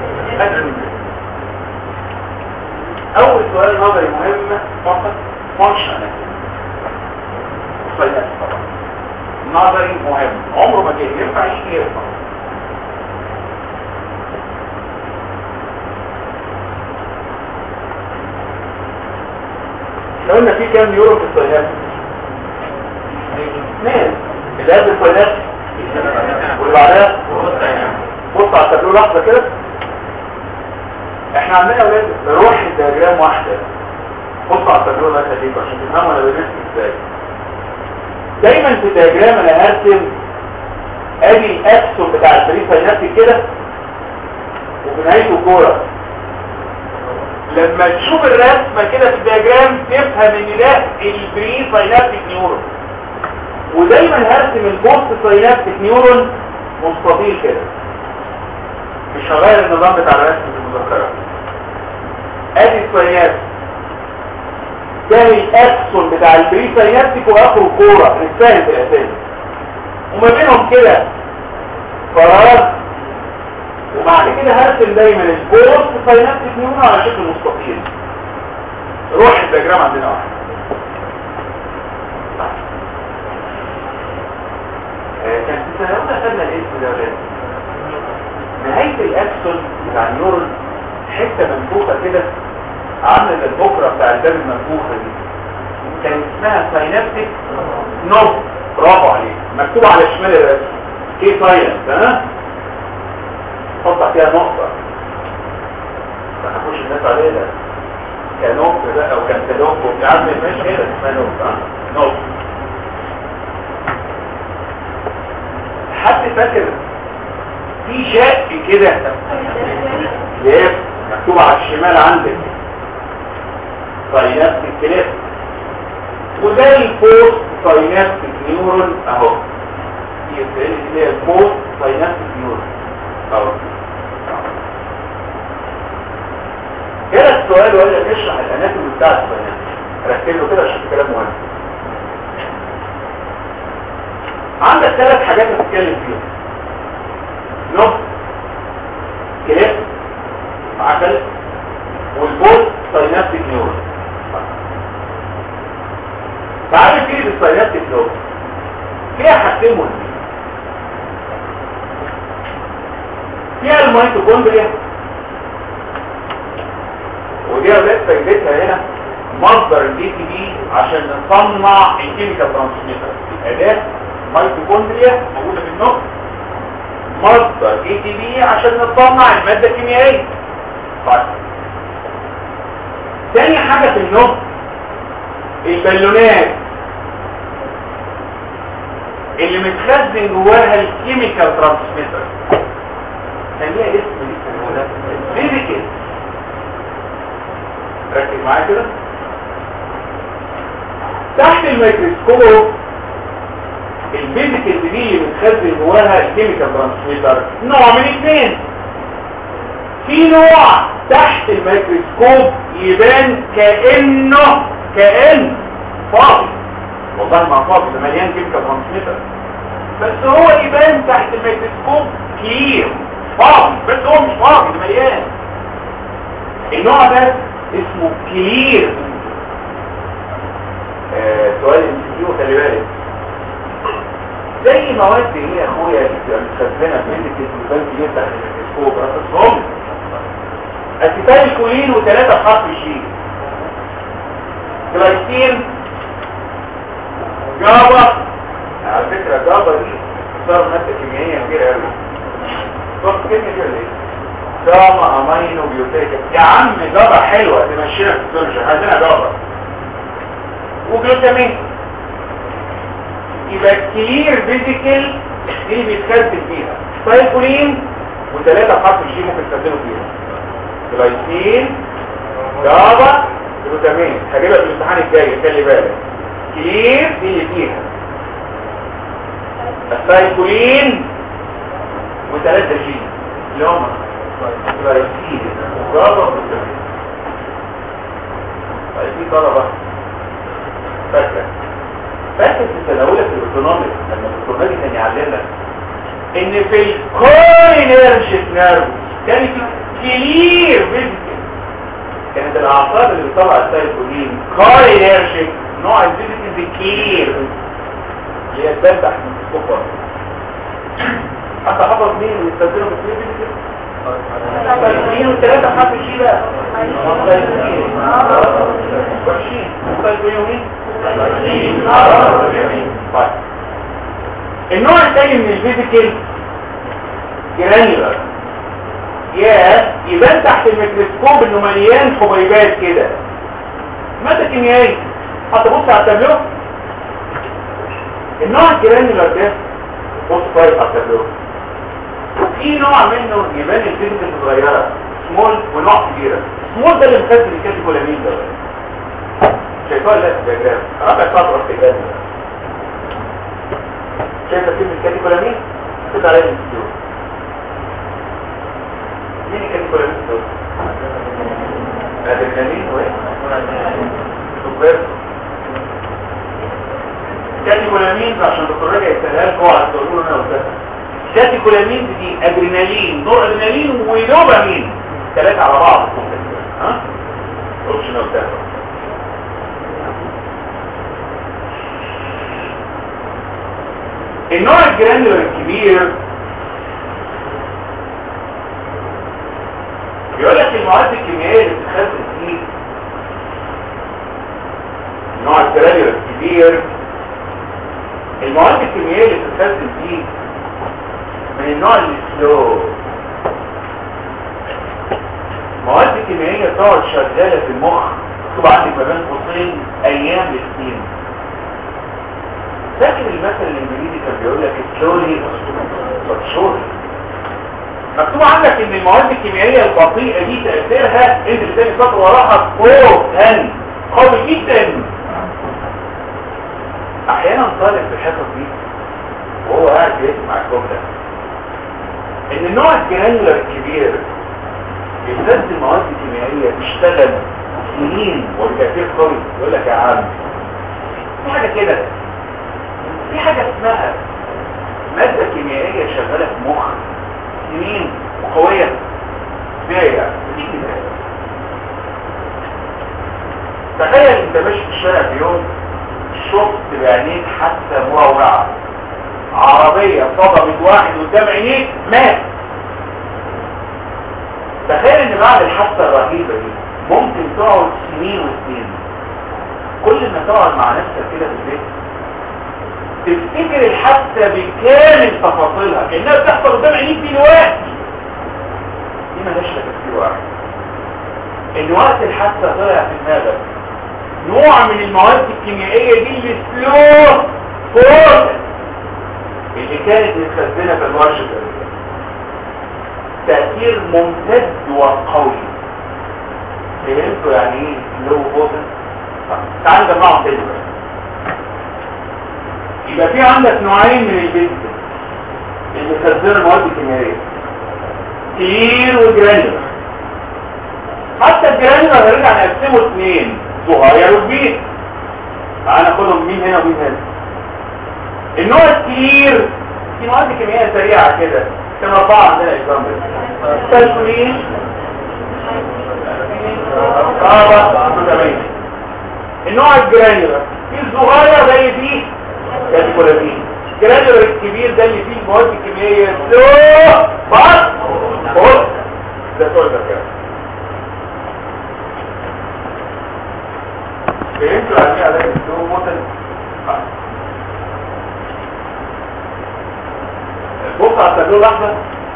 اول سؤال نظري مهم فقط فانكشن طبعا نظري مهم عمره ما جه ينفع يجي يرفع لو قلنا في كام يورو في الصينات اثنين اللي قبل الصينات واللي بعدها بص على التابلو لحظه كده احنا عندنا اولاد روح الدياجرام واحده بص على التابلو ده خليك عشان تفهموا انا بنفسي ازاي دايما في الدياجرام انا هرسم ادي الاكسون بتاع الفريق ساينابتيك كده وفي نهايته كوره لما تشوف الرسمه كده في الدياجرام تفهم ان ده البري ساينابتيك نيورون ودايما هرسم البوست ساينابتيك نيورون مستطيل كده مش هغير النظام بتاع الرسم في المذكره ادي الساينابتيك ده الاكسون بتاع البري ساينابتيك واخره كوره الثالث في الاساس وما بينهم كده فراغ وبعد كده هرسم دايما البوست ساينابتيك نيورون على شكل مستطيل روح الدياجرام عندنا واحد كان في سنوات خدنا الاسم ده ولاد نهاية الاكسون بتاع النيورون حتة منفوخة كده عاملة زي البكرة بتاع الباب المنفوخة دي كان اسمها ساينابتيك نوب برافو عليك مكتوب على شمال الرسم كي ساينس ها حط فيها نقطة ما تخش الناس عليها كنوب بقى او كان تلوب يا عم ماشي كده اسمها نوب ها نوب حد فاكر في شق كده ليه مكتوب على الشمال عندك ساينابتيك كليف وده البوست ساينابتيك نيورون اهو دي هي البوست ساينابتيك نيورون اهو كده السؤال ولا نشرح الاناتومي بتاع الساينابتيك ركز له كده عشان كلام مهم عندك ثلاث حاجات هتتكلم فيهم نص كليب معاه كليب والبول ساينابتيك نيورون تعالى كده بالساينابتيك نيورون فيها حاجتين مهمين فيها الميتوكوندريا ودي اولاد فايدتها هنا مصدر الدي تي بي عشان نصنع الكيميكال ترانسميتر الاداه ميتوكوندريا موجوده في النص مصدر اي تي بي عشان نصنع الماده الكيميائيه طيب تاني حاجه في النص البالونات اللي متخزن جواها الكيميكال ترانسميتر سميها اسم فيزيكال ركز معايا كده تحت الميكروسكوب الفيزيكال دي اللي متخزن جواها الكيميكال ترانسميتر نوع من اثنين في نوع تحت الميكروسكوب يبان كانه كان فاضي والله ما فاضي ده مليان كيميكال ترانسميتر بس هو يبان تحت الميكروسكوب كتير فاضي بس هو مش فاضي ده مليان النوع ده اسمه كلير آه سؤال الانترفيو خلي بالك زي مواد هي يا اخويا اللي بتبقى متخزنه في ميديكال والبان كلير تحت الميكروسكوب رصصهم اسيتايل كولين وثلاثه بحرف الشين جلايسين جابا على فكره جابا دي صار ماده كيميائيه كبيره قوي صوت كلمه كده ليه جاما امينو بيوتيك يا عم جابا حلوه تمشينا في السيرجن عايزينها جابا وجلوتامين يبقى كلير فيزيكال دي بيتخزن فيها سايكولين وثلاثه حرف الجي ممكن تستخدموا فيها جلايسين جابا جلوتامين هجيبها في الامتحان الجاي خلي بالك كلير دي اللي فيها السايكولين وثلاثة جي اللي هم جلايسين جابا جلوتامين طيب في طلبة فاكرة فاكر في السنة الأولى في الأوتونوميك لما الدكتور نادي كان يعلمنا إن في الكولينرجيك نيرف كان في كلير فيزيكال كانت الأعصاب اللي بتطلع السايكولين كولينرجيك نوع الفيزيكال كلير اللي هي تبان تحت الميكروسكوب حتى حفظ مين اللي يستخدموا في الفيزيكال سايكولين والثلاثة حرف الشيء بقى سايكولين وحشين سايكولين ومين طيب النوع الثاني من الفيزيكال جرانيولار يا يبان تحت الميكروسكوب انه مليان حبيبات كده ماده كيميائيه هتبص على التابلو النوع الجرانيولار ده بص كويس على التابلو في نوع منه يبان الفيزيكال صغيره سمول ونوع كبيره سمول ده اللي مخزن الكاتيكولامين ده شايفاه لا الدياجرام رابع سطر في الجانب شايفه كلمه الكاتيكولامين خد عليها الانستيتيوت مين الكاتيكولامين دول ادرينالين وايه سوبر كاتيكولامين عشان الدكتور راجع يسالها لكم على الدكتور انا قلتها كاتيكولامين دي ادرينالين نوع ادرينالين ودوبامين ثلاثه على بعض ها قلتش انا قلتها النوع الجرانيولر الكبير بيقول لك المواد الكيميائيه اللي بتتخزن فيه النوع الجرانيولر الكبير المواد الكيميائيه اللي بتتخزن فيه من النوع السلو مواد كيميائيه تقعد شغاله في المخ مكتوب عندك ما بين قوسين ايام لسنين فاكر المثل الانجليزي كان بيقول لك سلولي شوري مكتوب عندك ان المواد الكيميائيه البطيئه دي تاثيرها انزل تاني سطر وراها فوق تاني قوي جدا احيانا طالب في الحصص دي وهو قاعد بيسمع الجمله ان النوع الجرانيولر الكبير بيستخدم مواد كيميائيه تشتغل سنين والتاثير قوي يقول لك يا عم في حاجه كده في حاجة اسمها مادة كيميائية شغالة في مخ سنين وقوية الشارع في يوم شفت بعينيك حتى مروعة عربية صدمت واحد قدام عينيك مات تخيل ان بعد الحادثة الرهيبة دي ممكن تقعد سنين وسنين كل ما تقعد مع نفسك كده في البيت تفتكر الحادثة بكامل تفاصيلها كأنها بتحصل قدام عينيك دلوقتي دي مالهاش تفكير واحد ان وقت الحادثة طلع في دماغك نوع من المواد الكيميائية دي اللي سلو فورس اللي كانت متخزنة في الورشة تأثير ممتد وقوي فهمتوا يعني ايه سلو فورس تعال نجمعهم تاني بقى يبقى في عندك نوعين من البيت اللي مخزنة المواد الكيميائية كتير وجرانيولر حتى الجرانيولر هنرجع نقسمه اثنين صغير وكبير تعال ناخدهم مين هنا ومين هنا النوع الكبير في مواد كيميائيه سريعه كده كان اربعه عندنا اكزامبل سالفونين اه تمام النوع الجرانيولر في الصغير زي فيه كاتيكولامين الجرانيولر الكبير ده اللي فيه المواد الكيميائيه سلو بس بص ده سؤال ده كده فهمتوا يعني ايه علاج السلو موتن بص على التابلو الاحمر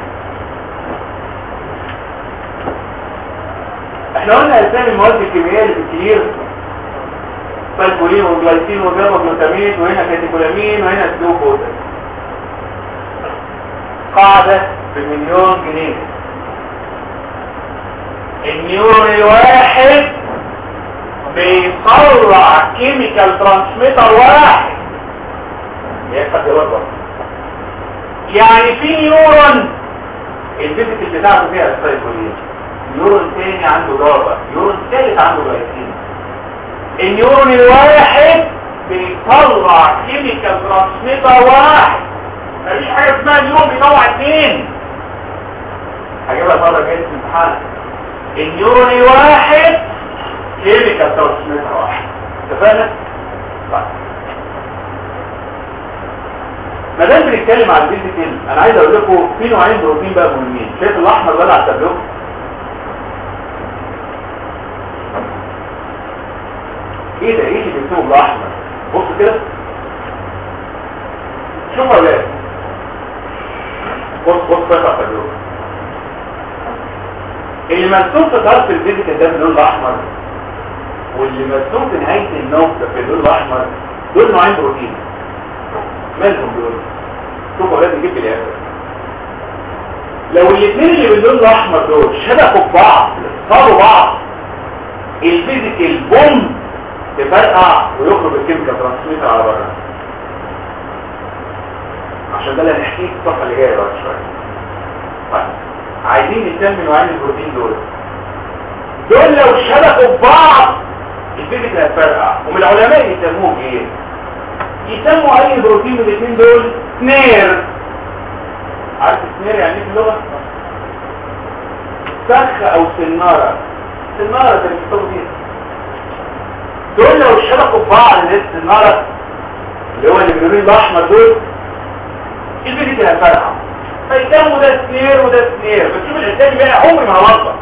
احنا قلنا اسامي المواد الكيميائيه اللي في الكبير فالكولين وجلايسين وجابا جلوتامين وهنا كاتيكولامين وهنا سلو موتن قاعده بمليون جنيه النيورون الواحد بيطلع كيميكال ترانسميتر واحد يبقى جواب يعني في نيورون الفيزيكال بتاعته فيها السايكولين نيورون تاني عنده ضربة نيورون ثالث عنده جلايسين النيورون الواحد بيطلع كيميكال ترانسميتر واحد مفيش حاجة اسمها نيورون بيطلع اثنين هجيبها مرة جاية في الامتحان النيورون الواحد كيميكال ترانسميتر واحد اتفقنا؟ طيب ما دام بنتكلم عن الفيزيكال انا عايز اقول لكم في نوعين بروتين بقى مهمين شايف الاحمر ده على التابلو ايه ده ايه اللي بيكتبه بالاحمر بص كده شوف يا ولاد بص بص بص على التابلو اللي مرسوم في طرف الفيزيكال ده باللون الاحمر واللي مرسوم في نهايه النقطه في اللون الاحمر دول نوعين بروتين مالهم دول شوفوا لازم نجيب الاخر لو الاثنين اللي باللون الاحمر دول شبكوا في بعض صاروا بعض الفيزيكال بوم تفرقع ويخرج الكيميكال ترانسميتر على بره عشان ده اللي هنحكيه في الصفحه اللي جايه بعد شويه طيب عايزين نسمي نوعين البروتين دول دول لو شبكوا في بعض الفيزيكال هتفرقع ومن العلماء يسموهم ايه يسموا اي بروتين من الاثنين دول سنير عارف سنير يعني ايه في اللغه سخ او سناره سناره زي بيكتبوا فيها دول لو شبكوا في بعض اللي هي السناره اللي هو اللي باللون الاحمر دول الفيزيكال هتفرقع فيسموا ده سنير وده سنير بس شوف الانسان بقى عمري ما هوصل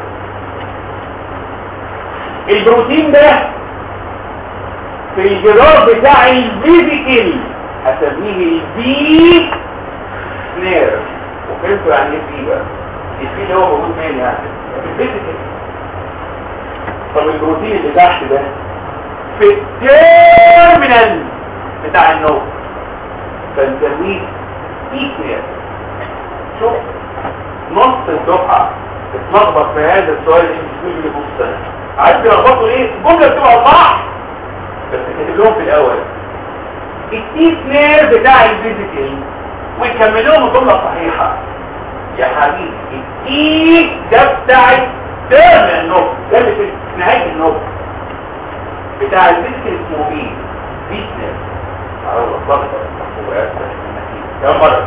البروتين ده في الجدار بتاع الفيزيكال هسميه البي سنير وفهمتوا يعني ايه بي بقى البي اللي هو موجود فين يعني الفيزيكال طب البروتين اللي تحت ده في التيرمينال بتاع النوم فنسميه بي سنير شوف نص الدفعه اتلخبط في هذا السؤال اللي انت بتقول لي نص سنه عايز تلخبطوا ايه الجمله بتبقى صح بس كاتب لهم في الاول التي سنير بتاع الفيزيكال ويكمل لهم الجمله صحيحه يا حبيبي التي ده بتاع الترم النص ده اللي في نهايه النص بتاع الفيزيكال اسمه بي بي سنير على الضغط كم مره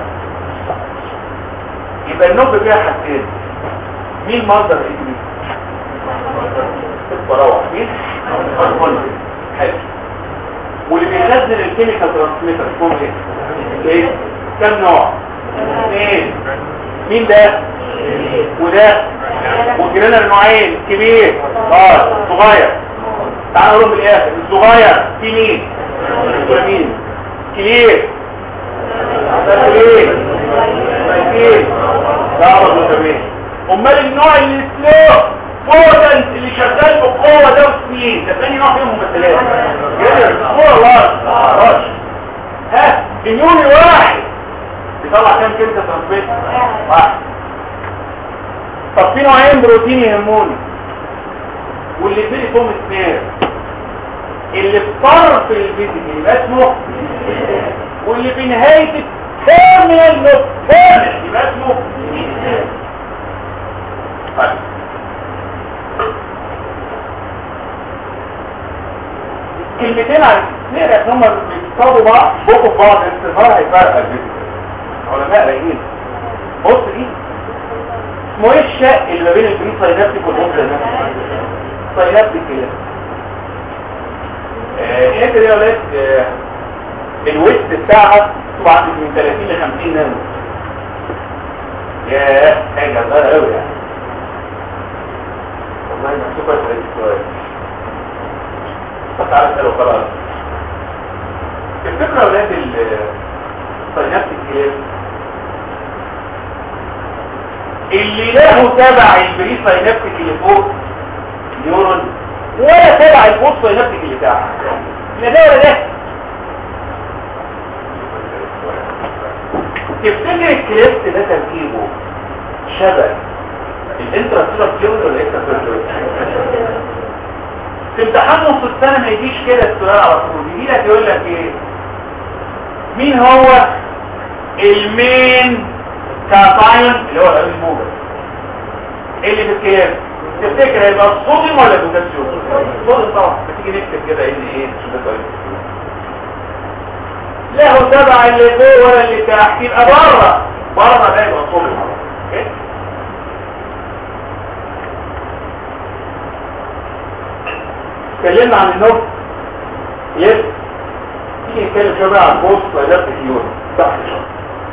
يبقى النوب فيها حاجتين مين مصدر الاسم البراوح مين الكربون حلو واللي بيخزن الكيميكال ترانسميتر اسمهم ايه ايه كم نوع اثنين مين ده وده والجرينر نوعين كبير اه صغير تعالوا نقول بالاخر الصغير في مين مين كبير ده كبير كبير ده عرض متابعين امال النوع اللي سلو بوتنت اللي شغال بقوه ده وسنين ده ثاني نوع فيهم ممثلات جرينر هو راش ها اميوني واحد بيطلع كام كلمه ترانسميت واحد طب في نوعين بروتين يهموني واللي فيه فيهم اثنين اللي في طرف الفيزيكال يبقى اسمه واللي في نهايه التيرمينال نوت تيرمينال يبقى اسمه طيب كلمتين عن نقرا ان هم بيتصادوا بعض بقوا في بعض الاستظهار هيفرق الفيزيكال علماء رايقين بص دي اسمه ايه الشق اللي ما بين البري ساينابتيك والبوست ساينابتيك كده الحته دي يا ولاد آه، الويست بتاعها طبعا من 30 ل 50 نانو ياه حاجه صغيره قوي يعني والله محسوبه في السؤال طب تعالى اساله خلاص الفكره يا ولاد الساينابتيك كده اللي له تبع البري ساينابتيك اللي فوق نيورون ولا تبع البوست ساينابتيك اللي تحت لا ده ولا ده تفتكر الكريست ده تركيبه شبه الانتراسيلر فيول ولا الاكستراسيلر في امتحان نص السنه ما يجيش كده السؤال على طول يجي لك يقول لك ايه مين هو المين كاتايون اللي هو الامين الموجب اللي في الكيان تفتكر هيبقى الصوديوم ولا البوتاسيوم الصوديوم طبعا بتيجي نكتب كده ان ايه له تبع اللي فوق ولا اللي تحت يبقى بره بره ده يبقى صوديوم اوكي اتكلمنا عن النوب يس تيجي نتكلم شويه بقى عن البوست وادابت اليون صح شويه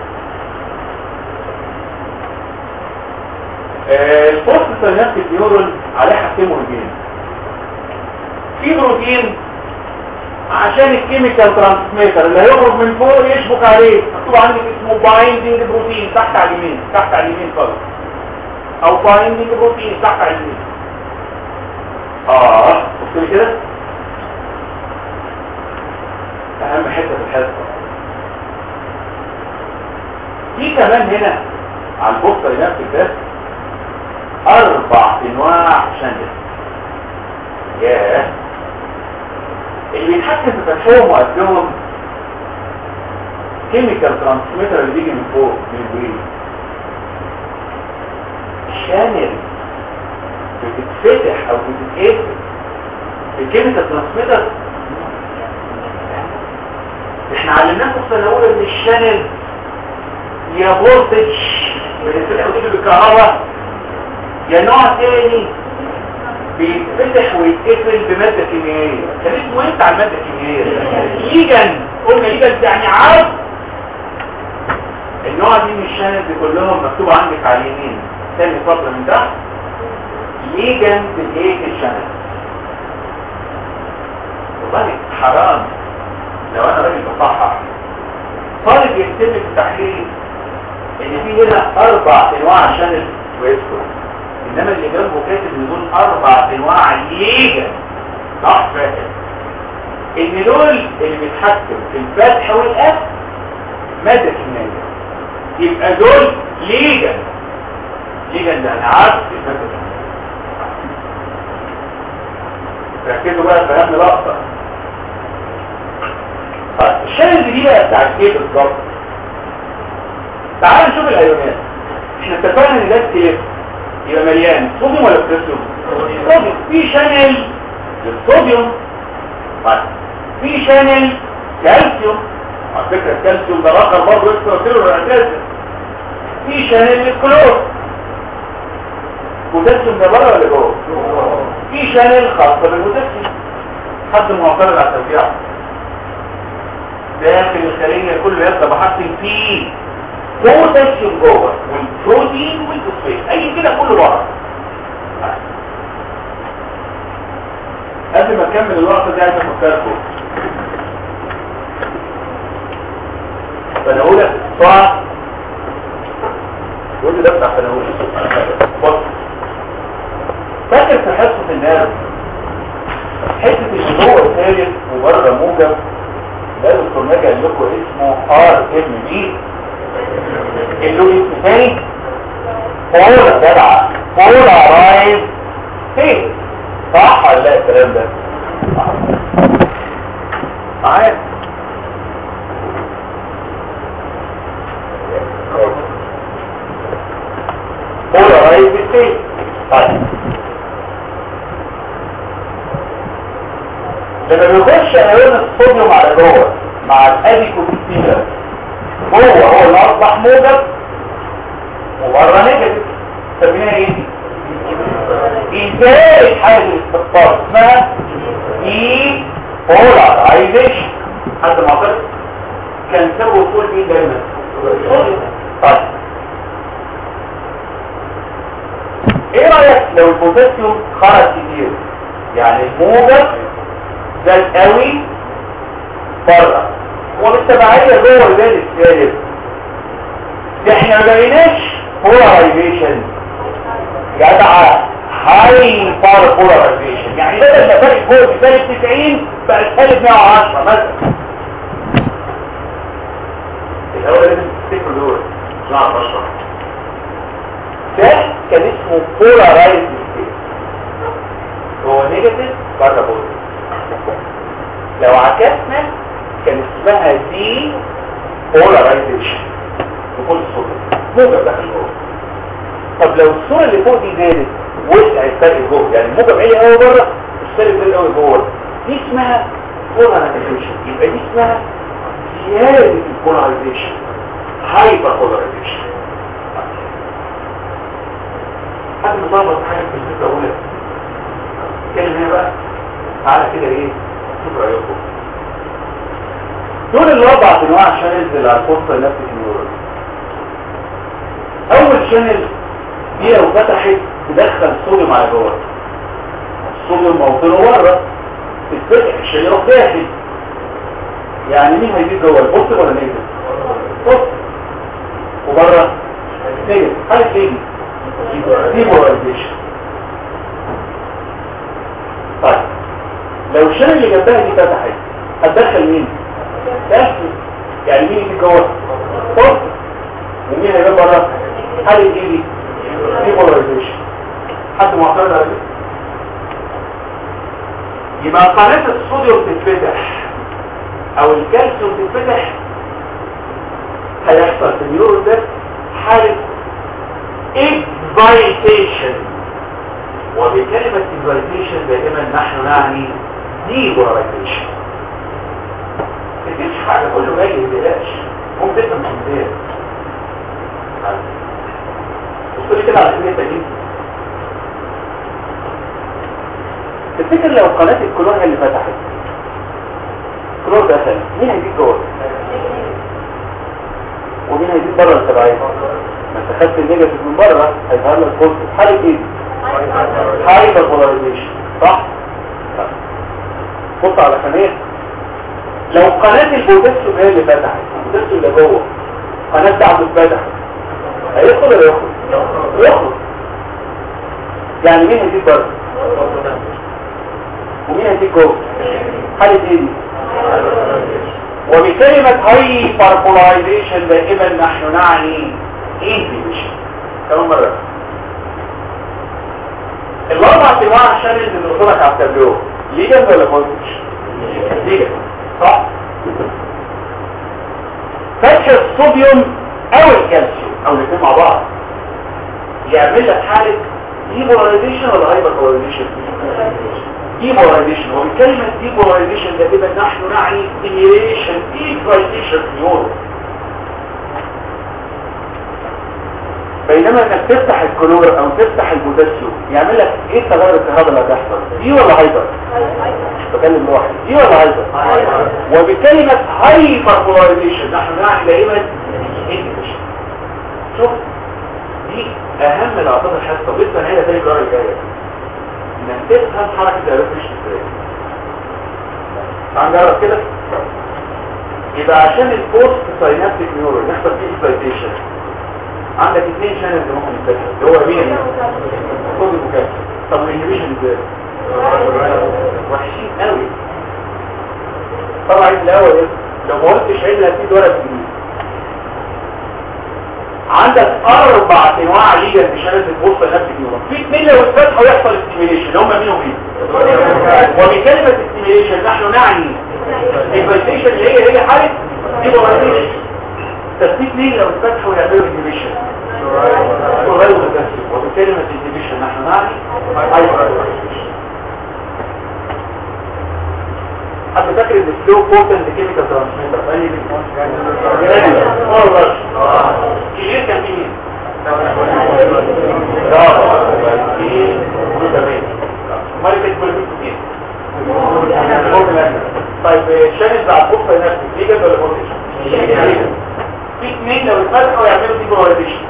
البوست سينابتيك نيورون عليه حاجتين مهمين في بروتين عشان الكيميكال ترانسميتر اللي هيخرج من فوق يشبك عليه مكتوب عندك اسمه بايندينج بروتين تحت على اليمين تحت على اليمين خالص او بايندينج بروتين تحت على اليمين اه بص لي كده اهم حته في الحصه في كمان هنا على البوست سينابتيك ده اربع انواع شنل ياه اللي بيتحكم في فتحهم وقدهم كيميكال ترانسميتر اللي بيجي من فوق من البريد شانل بتتفتح او بتتقفل الكيميكال ترانسميتر احنا علمناكم في السنه الاولى ان الشانل يا فولتج بتتفتح وتيجي بالكهرباء يا نوع تاني بيتفتح ويتقفل بمادة كيميائية كان اسمه انت على المادة الكيميائية ليجن قلنا ليجن يعني عرض النوع دي من الشانل دي كلهم مكتوب عندك على اليمين تاني فضل من تحت ليجن بالايه الشانل والله حرام لو انا راجل بصحح طالب يكتب في التحليل ان في هنا اربع انواع شانل ويذكر انما اللي جنبه كاتب ان دول اربع انواع ليجا صح فاكر ان دول اللي بيتحكم في الفتح والقفل ماده كيميائيه يبقى دول ليجا ليجا ده انا عارف الماده ركزوا بقى فهمنا لقطه طيب الشاهد دي بقى بتاع ايه بالظبط تعال نشوف الايونات احنا اتفقنا ان ده التلف يبقى مليان صوديوم ولا بوتاسيوم صوديوم في شانل للصوديوم طيب في شانل كالسيوم على فكره الكالسيوم ده رقم برضه اكسترا اساسا في شانل للكلور بوتاسيوم ده بره ولا جوه في شانل خاصه بالبوتاسيوم حد معترض على التوزيع داخل الخلية كله يبقى بحط فيه بوتاسيوم جوه والبروتين والفوسفات اي كده كله بره قبل ما اكمل الوقت ده عايز افكركم فنقولك صح يقول لي ده بتاع فنقول بص فاكر في حصه النار حته اللي هو ثالث وبره موجب ده دكتور ناجي قال لكم اسمه ار ام بي اللي له اسم تاني بولا جدع بولا رايز فين صح ولا لا الكلام ده معايا بولا رايز فين طيب لما بيخش ايون الصوديوم على جوه مع الاديكوبيتيلا جوه هو اللي اصبح موجب وبره نيجاتيف سميها ايه ازاي حاجه الاستقطاب اسمها اي بولارايزيشن حد ما قال كان سبب وصول مين دايما طيب ايه رايك لو البوتاسيوم خرج كتير يعني الموجب زاد قوي بره وبالتبعية جوه البال الثالث ده احنا ما بقيناش بولارايزيشن جدع هاي بار بولارايزيشن يعني بدل ما فرق جوه بسالب 90 بقى سالب 110 مثلا الاول لازم تفتكروا دول مش هعرف اشرح ده كان اسمه بولارايز هو نيجاتيف بره بوزيتيف لو عكسنا كان اسمها دي بولارايزيشن بكل صورة موجب داخل جوه طب لو الصورة اللي فوق دي زادت وسع الفرق جوه يعني الموجب عالي قوي بره والسالب زاد قوي جوه دي اسمها بولارايزيشن يبقى دي اسمها زيادة البولارايزيشن هايبر بولارايزيشن حد مطابق حاجة في الفكرة أولى كلمة هنا بقى تعالى كده ايه شوف رأيكم دول الاربع انواع شانلز اللي هتخص نفس النيورون اول شانل دي لو فتحت تدخل صوديوم على جوه الصوديوم موطنه بره تتفتح عشان يروح داخل يعني مين هيجيب جوه البوست ولا نيجاتيف بوست وبره نيجاتيف حاله ايه دي بولاريزيشن طيب لو الشانل اللي جنبها دي فتحت هتدخل مين تحت يعني مين يجي جوه بوست ومين هيبقى بره حاله ايه دي ديبولاريزيشن حد معترض على كده يبقى قناه الصوديوم تتفتح او الكالسيوم تتفتح هيحصل في النيورون ده حاله اكزايتيشن وبكلمه اكزايتيشن دائما نحن نعني ديبولاريزيشن مفيش حاجه كله جاي بلاش ممكن تفهم ازاي بص لي كده على كميه تجيب تفتكر لو قناه الكلور هي اللي فتحت الكلور دخل مين هيجيب جوه ومين هيجيب بره التبعيه ما انت خدت النيجاتيف من بره هيظهر لك بوزيتيف حاله ايه هايبر بولاريزيشن صح بص على خانيه لو قناه البوتاسيوم هي اللي فتحت البوتاسيوم اللي جوه قناه بتاعته اتفتحت هيدخل ولا يخرج يخرج يعني مين هيجيب بره ومين هيجيب جوه حاله ايه دي وبكلمة هايبر بولارايزيشن دائما نحن نعني انفيوشن كمان مرة الاربع انواع الشانلز اللي قلت على التابلو ليجن ولا فولتج ليجن صح فتح الصوديوم او الكالسيوم او الاثنين مع بعض يعمل لك حاله ديبولايزيشن ولا هايبر بولايزيشن ديبولايزيشن وبكلمه ديبولايزيشن دائما نحن نعني ستيميوليشن اكسايتيشن نيورو بينما انك تفتح الكلور او تفتح البوتاسيوم يعمل لك ايه التغير الكهرباء اللي هتحصل دي ولا هايبر بكلم واحد دي ولا هايبر وبكلمة هايبر بولاريزيشن نحن نعني دائما انتجريشن شوف دي اهم الاعطاب الحاسة ولسه هنا تاني الجارة الجاية انك تفهم حركة الالكتريشن ازاي تعال نجرب كده يبقى عشان البوست ساينابتيك نيورون يحصل فيه اكسايتيشن عندك اثنين شانلز ممكن يتفتحوا اللي هو مين كود المكافئ طب والانهبيشن ازاي وحشين قوي طبعا الاول إيه؟ لو ما قلتش عيد هتزيد ولا تجيب عندك اربع انواع ليجا في شانلز البوست ساينابتيك نيورون في اثنين لو اتفتحوا يحصل استيميليشن هم مين ومين وبكلمه استيميليشن نحن نعني الفايتيشن اللي هي هي حاله ديبولاريزيشن تثبيت ليه لو اتفتحوا يعملوا انهبيشن وغيروا التسليم وبكلمة انهبيشن نحن نعني حد فاكر ان السلو بوتنت كيميكال ترانسميتر اي والله كبير كان فيه مين؟ مالك تكبر مين طيب شانل بتاع البوصة نفسه ليجل ولا بوتنشن في اثنين لو اتفتحوا يعملوا دي بولاريزيشن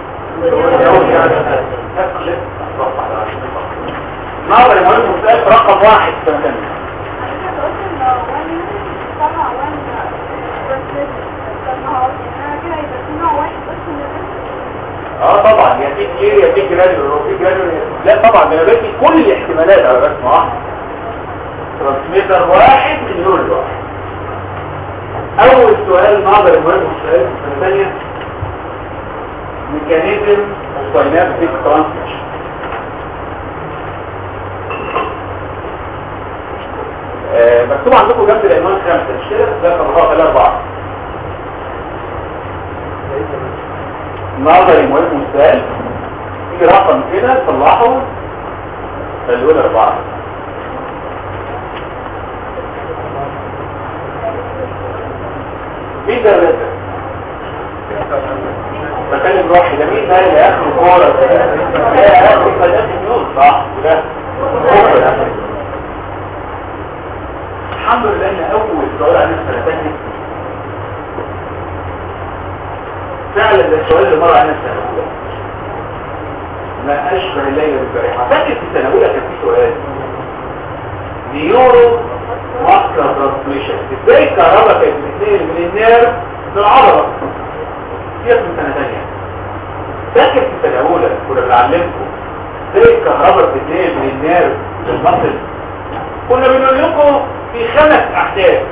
نظر المهم مسألة رقم واحد في سنة اه طبعا يا في كتير يا في جراديول وفي جراديول لا طبعا ده انا بدي كل الاحتمالات على رسمه واحده ترانسميتر واحد من نور واحد اول سؤال نظر المهم السؤال في الثانية ميكانيزم ساينابتيك ترانسميشن مكتوب عندكم جنب العنوان خمسة مش كده ده كان هو خلال أربعة نظري مهم السؤال في رقم كده صلحه خلوه أربعة مين ده الرزق بكلم روحي ده مين ده اللي اخر كوره ده اخر قناه النور صح ده الحمد لله ان اول سؤال عن السنه ثانيه فعلا ده السؤال اللي مر علينا السنه الاولى ما اشبه الليله بالبارحه فاكر في السنه الاولى كان في سؤال نيورو ماسكر ترانسميشن ازاي الكهرباء كانت بتتنقل من النيرف للعضله ديت من سنه ثانيه فاكر في السنه الاولى كنا بنعلمكم ازاي الكهرباء بتتنقل من النيرف للمصل كنا بنقول لكم في خمس احداث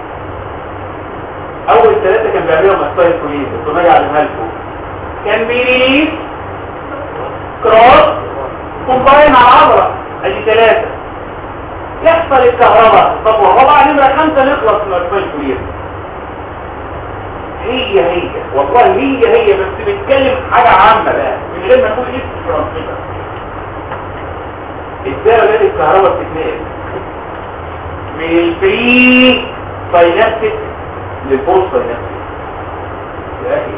اول ثلاثه كان بيعملهم ستايل كويس كنت باجي اعلمها لكم كان بيريليز كروس كومباين مع العضله ادي ثلاثه يحصل الكهرباء طب وطبعا نمرة خمسة نخلص من الفايل كلير هي هي والله هي هي بس بتكلم حاجة عامة بقى من غير ما نقول اسم ترانسميتر ازاي اولاد الكهرباء بتتنقل من البري ساينابتيك للبوست ساينابتيك يا اخي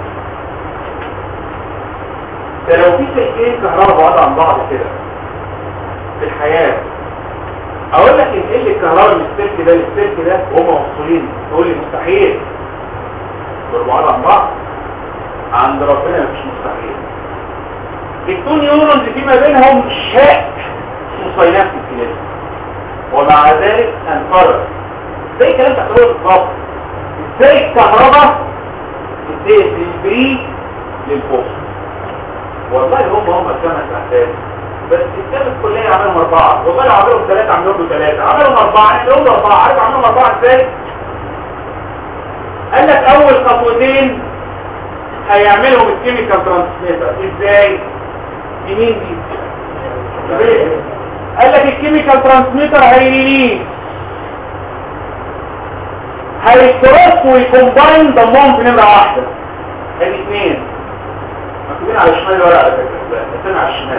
ده لو في سلكين كهرباء بعاد عن بعض كده في الحياة اقول لك ان اللي الكهرباء من السلك ده للسلك ده وهم موصولين تقول لي مستحيل دول بعاد عن بعض عند ربنا مفيش مستحيل التو نيورونز في ما بينهم شاء مصينات في الكلام ومع ذلك انقرض زي كلام تحتوي بالضبط ازاي الكهرباء ازاي البري للبوست والله هم هم الخمس احداث بس الكتاب الكلية عملهم أربعة والله عملهم ثلاثة عملهم ثلاثة عملهم أربعة عملهم أربعة عارف عملهم أربعة إزاي؟ قال لك أول خطوتين هيعملهم الكيميكال ترانسميتر إزاي؟ يمين دي قال لك الكيميكال ترانسميتر هيريليز هيكروس ويكومباين ضمهم في نمرة واحدة ادي اثنين مكتوبين على الشمال ولا على فكرة بس على الشمال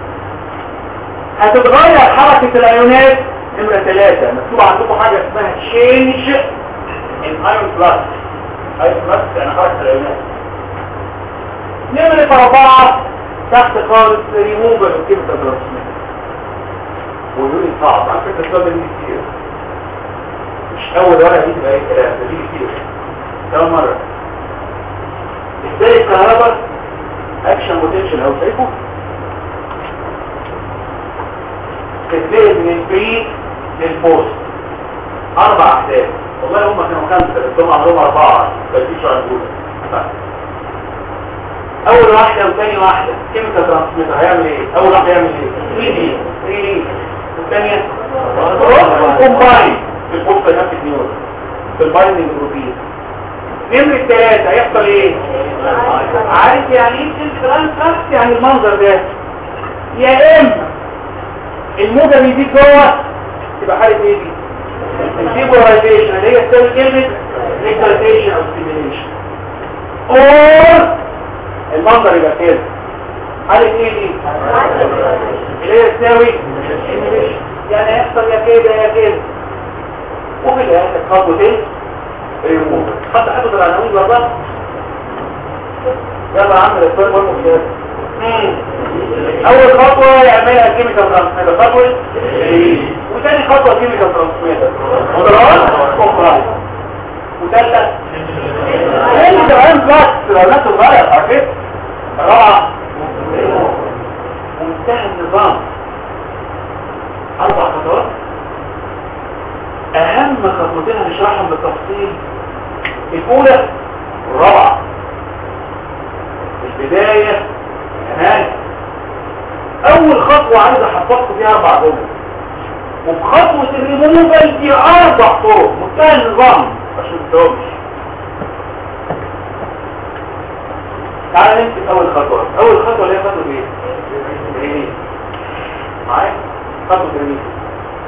هتتغير حركة الايونات نمرة ثلاثة مكتوب عندكم حاجة اسمها change in ion plus ion plus يعني حركة الايونات نمرة اربعة تحت خالص ريموفر الكيميكال ترانسميتر ويقول لي صعب على فكره السؤال ده بيجي كتير مش اول ورقه دي تبقى اي كلام ده بيجي كتير كم مره ازاي الكهرباء اكشن بوتنشال او شايفه تتنقل من البري للبوست اربع احداث والله هم كانوا خمسه بس هم عملوهم اربعه بس دي شو هنقول اول واحده وثاني واحده كيميكال ترانسميتر هيعمل ايه اول واحده هيعمل ايه 3 دي 3 دي والثانيه كومباين في البوست نفس نيورون في البايندنج بروتين نمرة الثلاثة هيحصل ايه عارف يعني ايه سيلف ترانس يعني المنظر ده يا اما الموجة بيزيد جوه تبقى حالة ايه دي الديبولايزيشن اللي هي تساوي كلمة اكسايتيشن او ستيميليشن اور المنظر يبقى كده حالة ايه دي اللي هي تساوي يعني هيحصل يا كده يا كده وفي الاخر خطوتين ريموف حتى حدث العناوين بالظبط يلا عامل الفرق والمشاهد اول خطوة يعملها كيميكال ترانسميتر خطوة وثاني خطوة كيميكال ترانسميتر مدرات كومبرايز وثالثة ايه ده عين بلاكس لو الناس صغير عارفين الرابعة منتهى النظام اربع خطوات اهم خطوتين هنشرحهم بالتفصيل الاولى والرابعة البداية كمان اول خطوة عايز احطكم فيها اربع جمل وفي خطوة الريموفال دي اربع طرق منتهى النظام عشان تتوبش تعال نمسك اول خطوة اول خطوة اللي هي خطوة ايه؟ ايه؟ معايا؟ خطوة الريموفال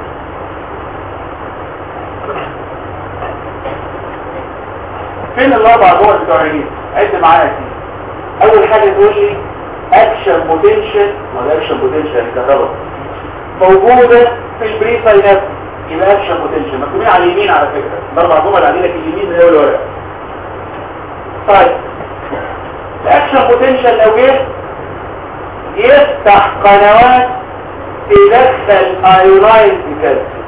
فين الاربع جمل بتوع الريموفال؟ عد معايا دي اول حاجة تقول لي اكشن بوتنشال ولا اكشن بوتنشال الكهرباء موجودة في البري ساينابس يبقى اكشن بوتنشال مكتوبين على اليمين على فكرة الاربع جمل على لك اليمين من اول ورقة طيب الاكشن بوتنشال لو جه يفتح قنوات تدخل ايونايز بكالسيوم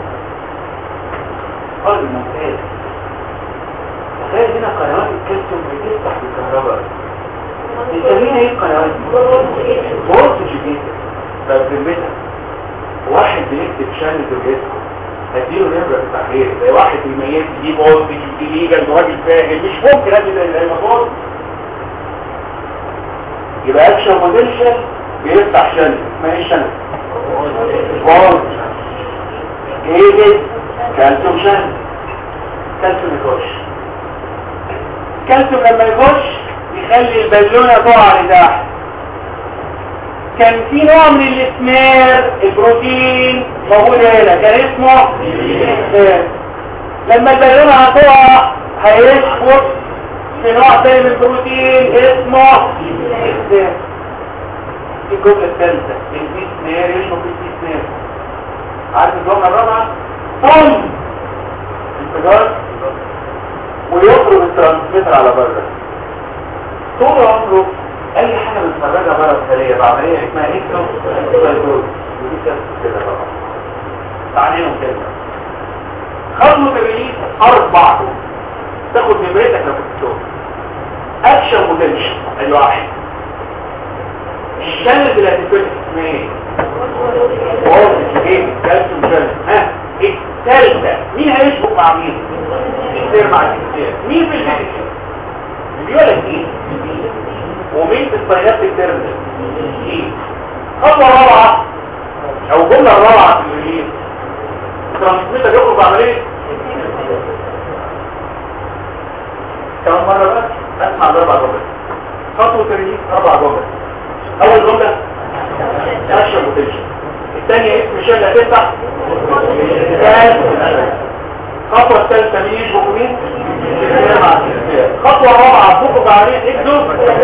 قال ممتاز تخيل هنا قنوات الكالسيوم بتفتح بالكهرباء نسميها ايه القنوات دي فولتج جدا فبذمتها واحد بيكتب شانل الريسكو هديله نمرة في التحرير زي واحد بيميز دي فولتج ودي ليجل وراجل فاهم مش ممكن ادي زي ما فولت يبقى اكشن بوتنشال بيفتح شانل اسمها ايه الشانل فولت ايه كالسيوم شانل كالسيوم يخش كالسيوم لما يخش يخلي البالونة تقع لتحت كان في نوع من الاسمار البروتين موجود هنا كان اسمه الاسمار لما البالونة هتقع هيشفط في نوع تاني من البروتين اسمه الاسمار دي الجملة الثالثة الاسمار يشفط الاسمار عارف الجملة الرابعة طم انفجار ويخرج الترانسميتر على بره طول عمره اي حاجة بتخرجها بره الخلية بعملية اسمها اكتو سايتوز ودي كده طبعا تعليمهم كده خطوة الريليس اربع تاخد نمرتك لو كنت تشوف اكشن بوتنشال ادي واحد الشانل اللي هتتفتح اسمها ايه؟ واضح ايه؟ كالسيوم شانل ها الثالثة مين هيشبك مع مين؟ السير مع السير مين في الفيزيكال؟ دي ولا دي ومين في الصينات الترمينال دي خطوة رابعة او جملة الرابعة في الريليز الترانسميتر يخرج بعملية كمان مرة بقى اسمع الاربع جمل خطوة الريليز اربع جمل اول جملة اكشن بوتنشال الثانية اسم شغل هتفتح الخطوة الثالثة مين يشبك مين؟ خطوة رابعة تخرج عليه اكدو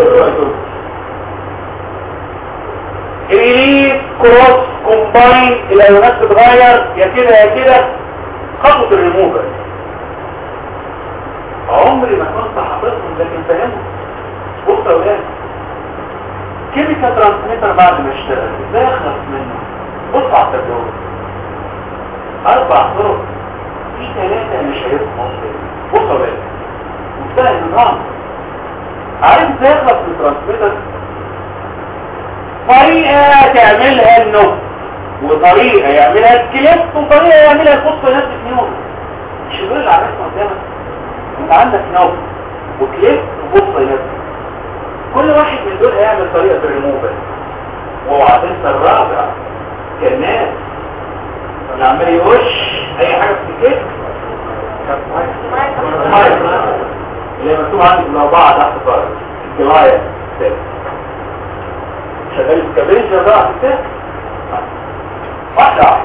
ريليز كروس كومباين الايونات تتغير يا كده يا كده خطوة الريموفر عمري ما كنت حافظهم لكن فاهمهم بص يا ولاد الكيميكال ترانسميتر بعد ما اشتغل ازاي يخلص منه بص على التجربه اربع طرق في ثلاثه مش هيبقوا بص يا باشا منتهى النظام عارف ازاي يخلص من الترانسميتر طريقه تعملها النوم وطريقه يعملها الكليب وطريقه يعملها الخطه نفس نيون مش دول اللي عرفتهم قدامك انت عندك نوم وكليب وخطه نفس كل واحد من دول هيعمل طريقة الريموفر واوعى تنسى الرابع كالناس اللي عمال يوش اي حاجة في الكتف اللي مكتوب عندك الاربعة تحت فرق الجراية شغال الكابينجر بقى في الكتف واحدة واحدة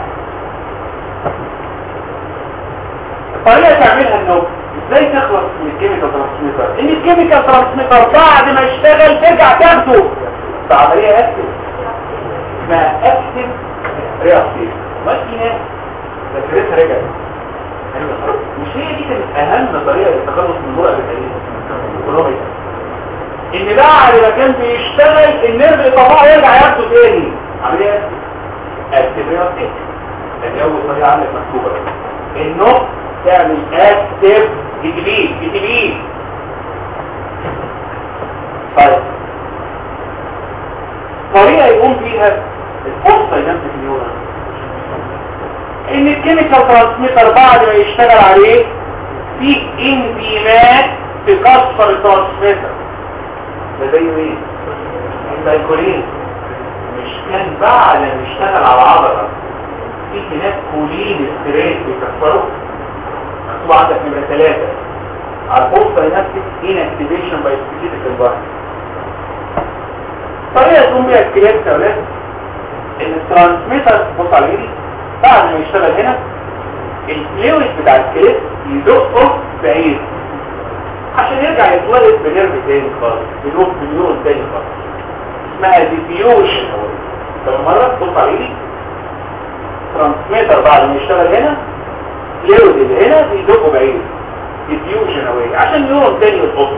الطريقة تعملها النوم ازاي تخلص من الكيميكال ترانسميتر ان الكيميكال ترانسميتر بعد ما يشتغل ترجع تاخده بعمليه اكتف اسمها اكتف رياكتيف ما في ناس ذاكرتها رجعت مش هي دي كانت اهم طريقه للتخلص من المرأة البدنيه ان بعد ما كان بيشتغل النرف الطبيعي يرجع ياخده تاني عمليه اكتف رياكتيف دي اول طريقه عندك مكتوبه النقط تعمل اكتف دي تي بي دي تي بي طيب طريقة يقوم فيها الفرصة ينفذ النيورون ان الكيميكال ترانسميتر بعد ما يشتغل عليه في انزيمات تكسر الترانسميتر ده زي ايه؟ الدايكولين مش كان بعد ما يشتغل على العضلة في هناك كولين ستريت بيكسره مكتوب عندك نمرة ثلاثة على البوست دايناميك inactivation by specific environment طريقة تقوم بيها الكلاب يا ولاد ان الترانسميتر بص على ايدي بعد ما يشتغل هنا الفلويد بتاع الكلاب يزقه بعيد عشان يرجع يتولد بنيرف تاني خالص بنوف بنيورون تاني خالص اسمها ديفيوشن طب مرة بص على ايدي ترانسميتر بعد ما يشتغل هنا فلويد اللي هنا بيزقه بعيد ديفيوجن اوي عشان نيورون تاني يتحطه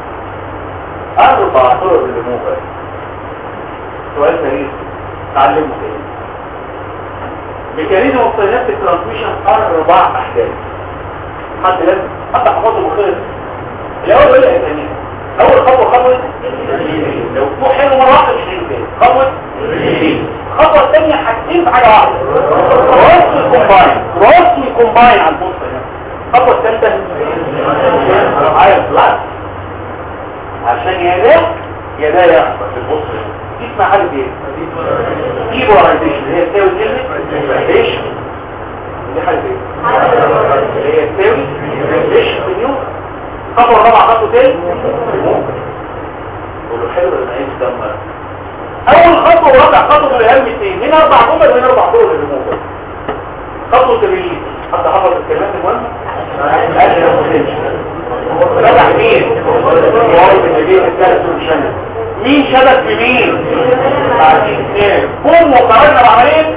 اربع طرق للريموفر سؤال سريع تعلمه تاني ميكانيزم السينابتيك ترانسميشن اربع احداث حد لازم حتى حفظه مخلص الاول يقول لك يعني اول خطوه خطوه لو فوق حلو مره واحده مش هيجي تاني خطوه الخطوه الثانيه حاجتين في حاجه واحده كروس كومباين كروس كومباين على البوست الخطوه الثالثه عايز لا عشان يا ده يا ده يحصل في البوست دي اسمها حاجه ايه ايبولايزيشن هي تساوي كلمه ايش دي حاجه ايه هي تساوي ايش في نيو خطوه الرابعه خطوه تاني قولوا حلو لما عايز تدمر اول خطوه ورابع خطوه الاهم اثنين هنا اربع جمل وهنا اربع طرق للريموفر خطوه الريليز حد حفظ الكلمات المهمه فتح مين مين شبك بمين بعدين اثنين قوم وقررنا بعمليه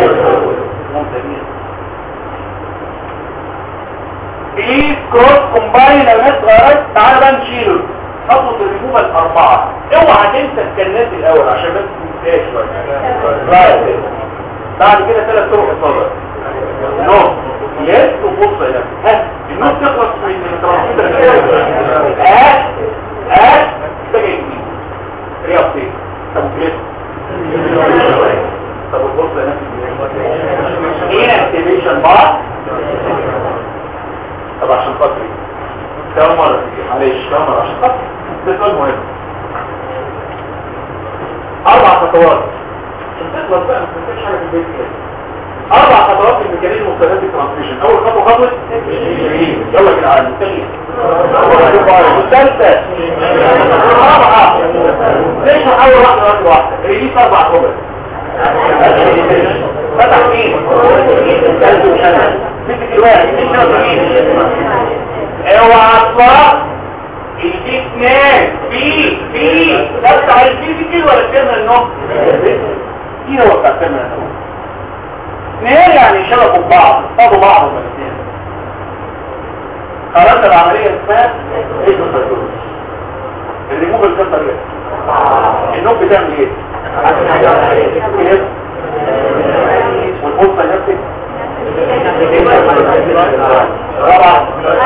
بليز كروس كومباين الناس غيرت تعالى بقى نشيله خطوة الريموفة الأربعة اوعى تنسى الكنات الأول عشان بس تنساش شوية بعد كده ثلاث طرق الصدر نص يس وبص هنا ها النص تخلص من الترانسميتر ها ها ده جاي رياضتي طب كده طب البص هنا هنا اكتيفيشن بار طب عشان خاطري كم مرة معلش كم مرة عشان خاطري ده سؤال مهم أربع خطوات عشان تخلص بقى ما تنساش حاجة في البيت كده اربع خطوات في الميكانيزم مختلفات الترانسميشن اول خطوه خطوه يلا يا جدعان الثالثه الرابعه ليش اول واحده واحده واحده ريليس اربع خطوات فتح مين الثالث وشنة مسك الواحد اوعى اطلع البيت ناس في في ده بتاع الفيزيكال ولا الترمينال النوم دي هو بتاع الترمينال النوم اثنين يعني شبكوا ببعض اصطادوا بعض هما الاثنين خرجنا العملية اسمها ايجوسايتوز الريموفال كام طريقة النوم بتعمل ايه كده والبصة نفسك رابع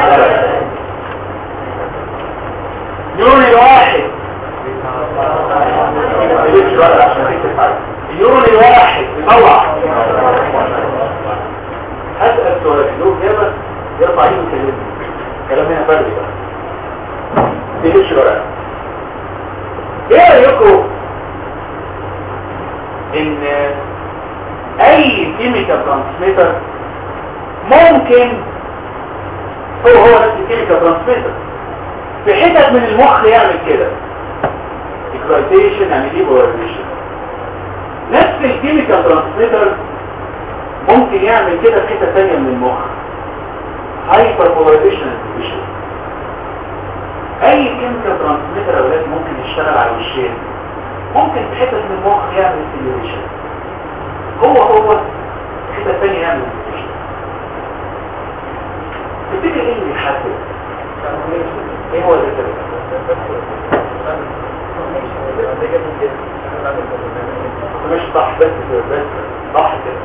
نيورون الواحد النيورون الواحد طلع هسأل سؤال له إجابة يرفع ايده ويكلمني كلام هنا فرق بقى تجيبش ورقة ايه رأيكم ان اي كيميكال ترانسميتر ممكن هو هو نفس الكيميكال ترانسميتر في حتت من المخ يعمل كده اكسايتيشن يعني ديبولاريزيشن نفس الكيميكال ترانسميتر ممكن يعمل كده في حته ثانيه من المخ هايبر بولاريزيشن انهبيشن اي كيميكال ترانسميتر اولاد ممكن يشتغل على الوشين ممكن في حته من المخ يعمل ستيميوليشن هو هو في حته ثانيه يعمل ستيميوليشن تفتكر ايه اللي بيحدد ايه هو اللي مش صح بس بس صح كده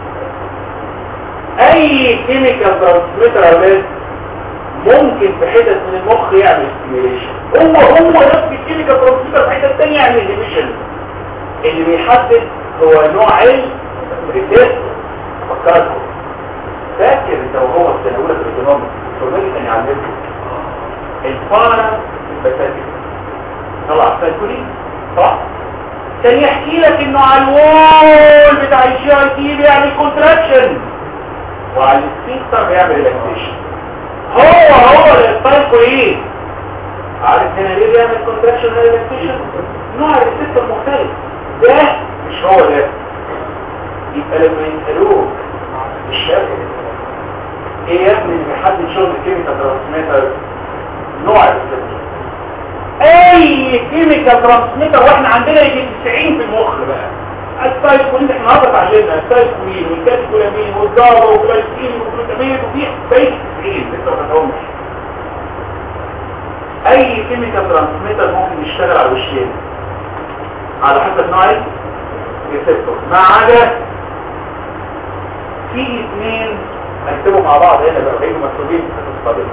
اي كيميكال ترانسميتر اولاد ممكن في حتت من المخ يعمل ستيميوليشن هو هو نفس الكيميكال ترانسميتر في حتت ثانيه يعمل انهبيشن اللي بيحدد هو نوع الريسيست فكركم فاكر انت وهو في سنه اولى في الايكونومي الفورمالي كان يعلمكم الفارا البساتين طلع سايكولين صح كان يحكي لك انه على الوول بتاع الجي اي تي بيعمل كونتراكشن وعلى السفنكتر بيعمل ريلاكسيشن هو هو السايكولين عارف هنا ليه بيعمل كونتراكشن ريلاكسيشن نوع الريسبتور مختلف ده مش هو ده يبقى لما يسالوك الشاب ايه يا ابني اللي بيحدد شغل الكيميكال ترانسميتر نوع الريسبتور اي كيميكال ترانسميتر واحنا عندنا يجي 90 في المخ بقى السايكولين احنا النهارده اتعلمنا السايكولين والكاتيكولامين والجابا والجلايسين والجلوتامين وفي بقيت 90 لسه ما خدهمش اي كيميكال ترانسميتر ممكن يشتغل على الوشين على حسب نوع الريسبتور ما عدا في اثنين هنكتبوا مع بعض هنا بقى هيجوا مكتوبين في القصه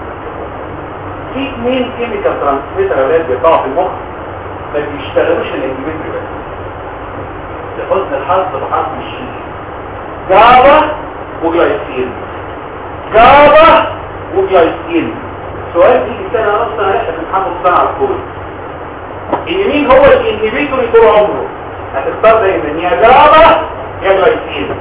في اثنين كيميكال ترانسميتر اولاد بيطلعوا في المخ ما بيشتغلوش الانجليزي بس لحسن الحظ بحرف الشين جابا وجلايسين جابا وجلايسين سؤال دي السنة اصلا هيحب محمد سنة على الكل ان مين هو الانهبيتور طول عمره هتختار دايما يا جابا يا جلايسين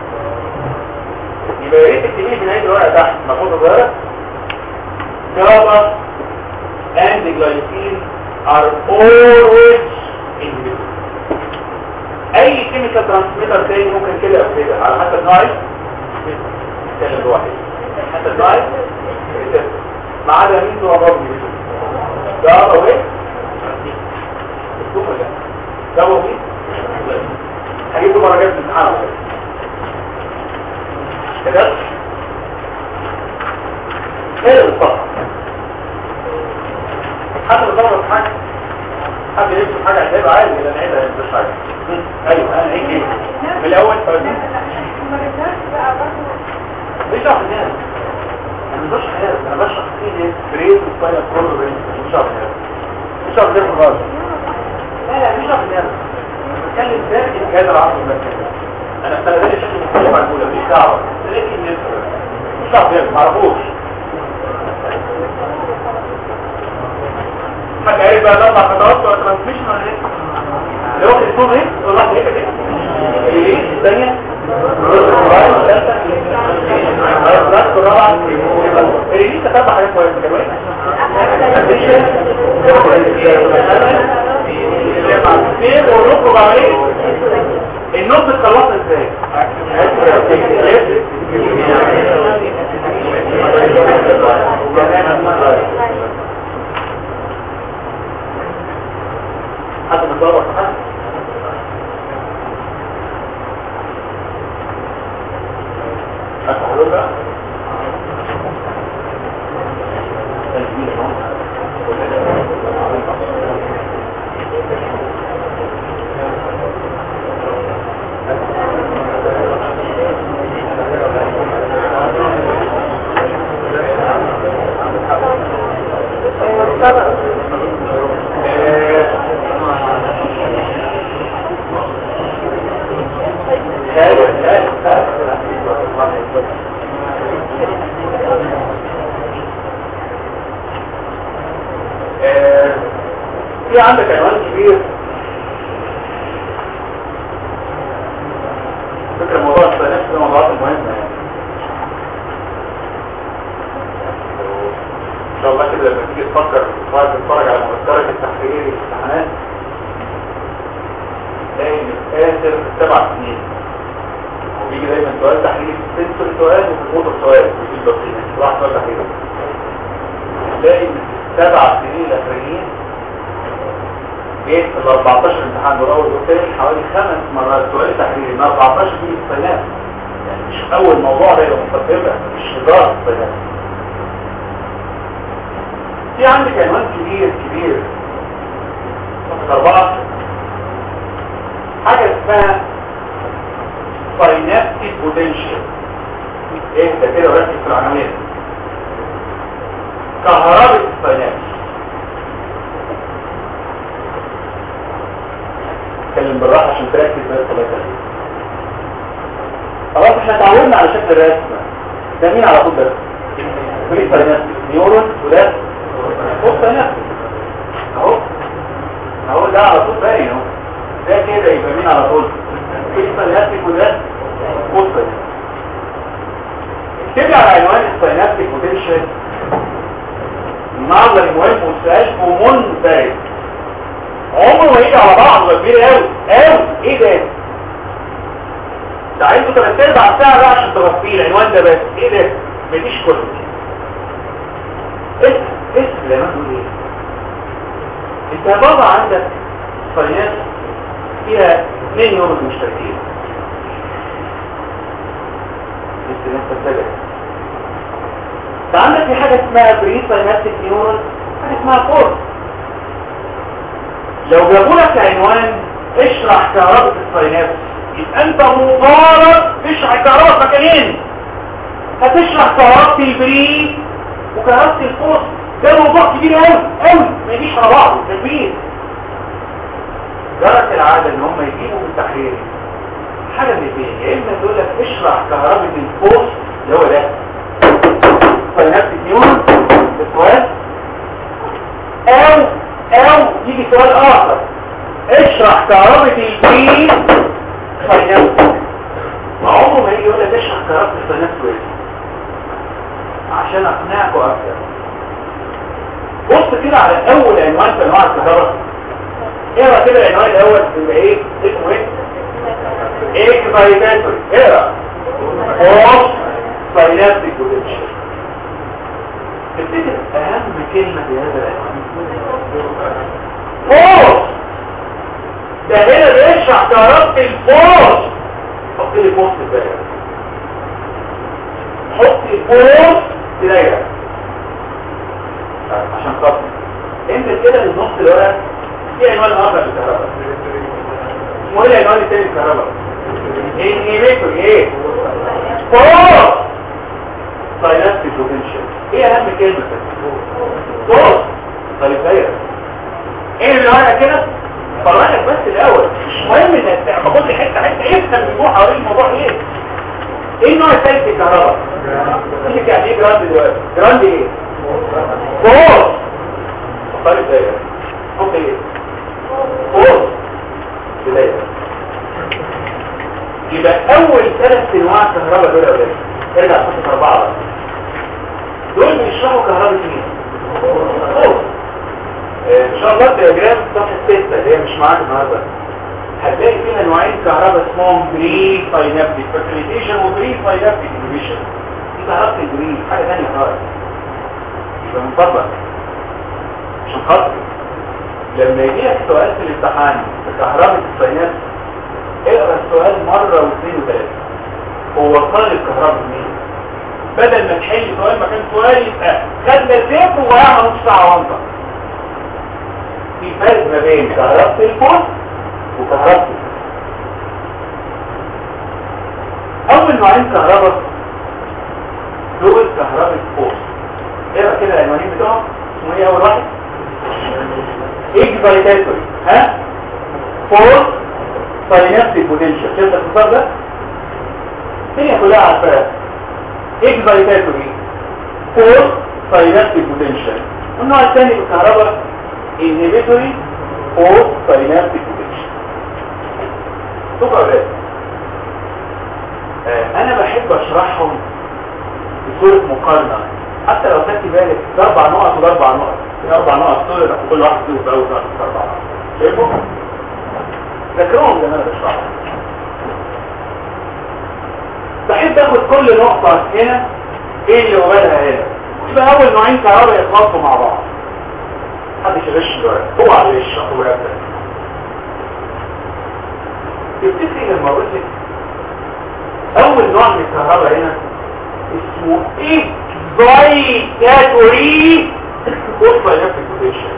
يبقى يا ريت تكتبيه في نهايه الورقه تحت مفروض صغيره GABA and glycine are always inhibitors. اي كيميكال ترانسميتر تاني ممكن كده او كده على حسب نوع كلمة واحد حسب نوع ما عدا مين هو برضه GABA وايه؟ الكفر ده GABA ومين؟ هجيب له درجات من الامتحان على كده كده غير الصف حد بيدور في حاجه حد يكتب حاجه هتبقى عادي ولا نعيدها مش حاجه ايوه انا هيك ايه من الاول فاهمين مش عارف الناس انا مش حياه انا بشرح فيه بريد وسباينال كله بريد مش عارف الناس مش عارف الناس خالص لا لا مش عارف الناس بتكلم داخل الجهاز العصبي المركزي انا في سنه ثانيه شكلي مختلف عن الاولى مش دعوه لكن الناس مش عارف الناس ما اعرفوش حاجة عارف بقى الاربع خطوات بتوع الترانسميشن ولا ايه؟ اللي هو اسمهم ايه؟ قول واحد هيك كده ايه الثانية؟ الثالثة الرابعة ايه دي تتبع حاجات كويسة كمان اثنين ونخرج على ايه؟ النص اتخلصنا ازاي؟ حد متدور في حد افتح له بقى آه، في عندك عنوان كبير فكرة موضوع الصيانات ده موضوعات مهمة يعني ان شاء الله كده لما تيجي تفكر بعد تتفرج على مذكرة التحرير الامتحانات تلاقي ان في اخر سبع سنين وبيجي دايما سؤال تحرير في السنسور سؤال وفي الموتور سؤال وفي البطيء واحد سؤال تحرير تلاقي ان في السبع سنين الاخرين جيت ال 14 امتحان دول اول والثاني حوالي خمس مرات سؤال تحريري من 14 دي الصيانات يعني مش اول موضوع ده يبقى مستقبل مش هزار الصيانات في عندك عنوان كبير كبير رقم أربعة حاجة اسمها synaptic potential ايه ده كده وركز في العناوين كهرباء السينابس اتكلم بالراحه عشان تركز بس الله يخليك خلاص احنا اتعودنا على شكل الرسمه ده مين على طول ده بري سينابس نيورون وده فوق سينابس اهو اهو ده على طول باين اهو ده كده يبقى مين على طول بري سينابس وده فوق سينابس اكتب لي على عنوان السينابتيك بوتنشال النظري مهم والسؤال منفرد عمره ما يجي على بعض كبير قوي قوي ايه ده ده عايزه ثلاث ارباع ساعه بقى عشان تغطيه العنوان ده بس ايه ده ما يجيش كله اسم اسم لما تقول ايه انت يا بابا عندك صينات فيها اثنين يوم مشتركين لسه نفس السبب فعندك في حاجة اسمها بري ساينابتيك نيورون حاجة اسمها فورس لو جابوا لك عنوان اشرح كهرباء الساينابس يبقى انت مطالب تشرح كهرباء مكانين هتشرح كهرباء البري وكهرباء الفورس ده موضوع كبير قوي قوي ما يجيش على بعضه ده كبير جرت العادة ان هم يجيبوا من تحرير حاجة من الاثنين يا اما تقول لك اشرح كهرباء الفورس اللي هو ده ساينابتيك نيورون السؤال او او يجي سؤال اخر اشرح كهرباء البي ساينابتيك ما عمره ما يجي يقول لك اشرح كهرباء الساينابتيك عشان اقنعكم اكتر بص كده على اول عنوان في انواع الكهرباء اقرا كده العنوان الاول يبقى ايه اسمه ايه اكسايتاتوري اقرا فورس ساينابتيك بوتنشال تفتكر اهم كلمة في هذا العنوان فورس ده هنا بيشرح كهرباء الفورس حط لي فورس في الدايره حط فورس في دايره عشان خاطر انت كده للنص الورق في عنوان اخر للكهرباء اسمه ايه العنوان التاني للكهرباء انهيبيتور ايه فورس ساينابتيك بوتنشال ايه اهم كلمه فورس طيب دايره ايه اللي ورقه كده فرجك بس الاول مش مهم انك باخد لي حته حته افهم الموضوع حوالين الموضوع ايه ايه النوع الثالث في الكهرباء ايه يعني ايه جراند دلوقتي جراند ايه فورس طيب دايره حط ايه فورس بدايه يبقى اول ثلاث انواع كهرباء دول يا ولاد ارجع صفحه اربعه بقى دول بيشرحوا كهرباء مين فورس ان شاء الله الدياجرام صفحه 6 اللي هي مش معاك النهارده هتلاقي فيها نوعين كهرباء اسمهم بري ساينابتيك فاسيليتيشن وبري ساينابتيك انهبيشن دي كهرباء البري حاجه ثانيه خالص يبقى من فضلك عشان خاطر لما يجي لك سؤال في الامتحان في كهرباء الساينابس اقرا السؤال مره واثنين وثلاثه هو وصل الكهرباء منين بدل ما تحل سؤال مكان سؤال يبقى خدنا زيت وضيعنا نص ساعه وانطق في فرق ما بين كهرباء الفوز وكهرباء اول نوعين كهرباء دول كهرباء فوز اقرا كده العنوانين بتوعهم اسمه ايه اول واحد اكزايتاتوري ها فوز ساينابتيك بوتنشال شفت الاختصار ده الدنيا كلها عارفاها اكزايتاتوري فوز ساينابتيك بوتنشال والنوع الثاني بالكهرباء inhibitory post synaptic condition شوفوا يا ولاد آه، انا بحب اشرحهم بصورة مقارنة حتى لو خدت بالك ده اربع نقط وده اربع نقط في اربع نقط دول كل واحد فيهم في اول نقط في اربع نقط شايفهم؟ ذاكرهم زي ما انا بشرحهم بحب اخد كل نقطة هنا ايه اللي وبالها هنا يبقى اول نوعين كهرباء يتخلطوا مع بعض محدش يغش دلوقتي هو على الغش هو يبدا تفتكري لما اقول لك اول نوع من الكهرباء هنا اسمه اكزايتاتوري اوسفاينابتيك بوتنشال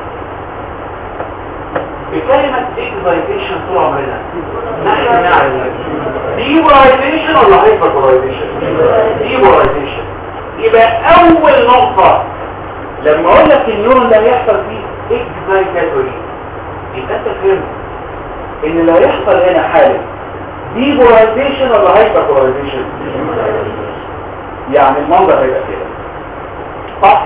بكلمة اكزايتيشن طول عمرنا نحن نعلم ديبولايزيشن ولا هايبربولايزيشن ديبولايزيشن يبقى اول نقطة لما اقول لك النيورون ده هيحصل فيه اكزايتاتوري يبقى انت فهمت ان اللي هيحصل هنا حالة ديبولايزيشن ولا هايبربولايزيشن يعني المنظر هيبقى كده صح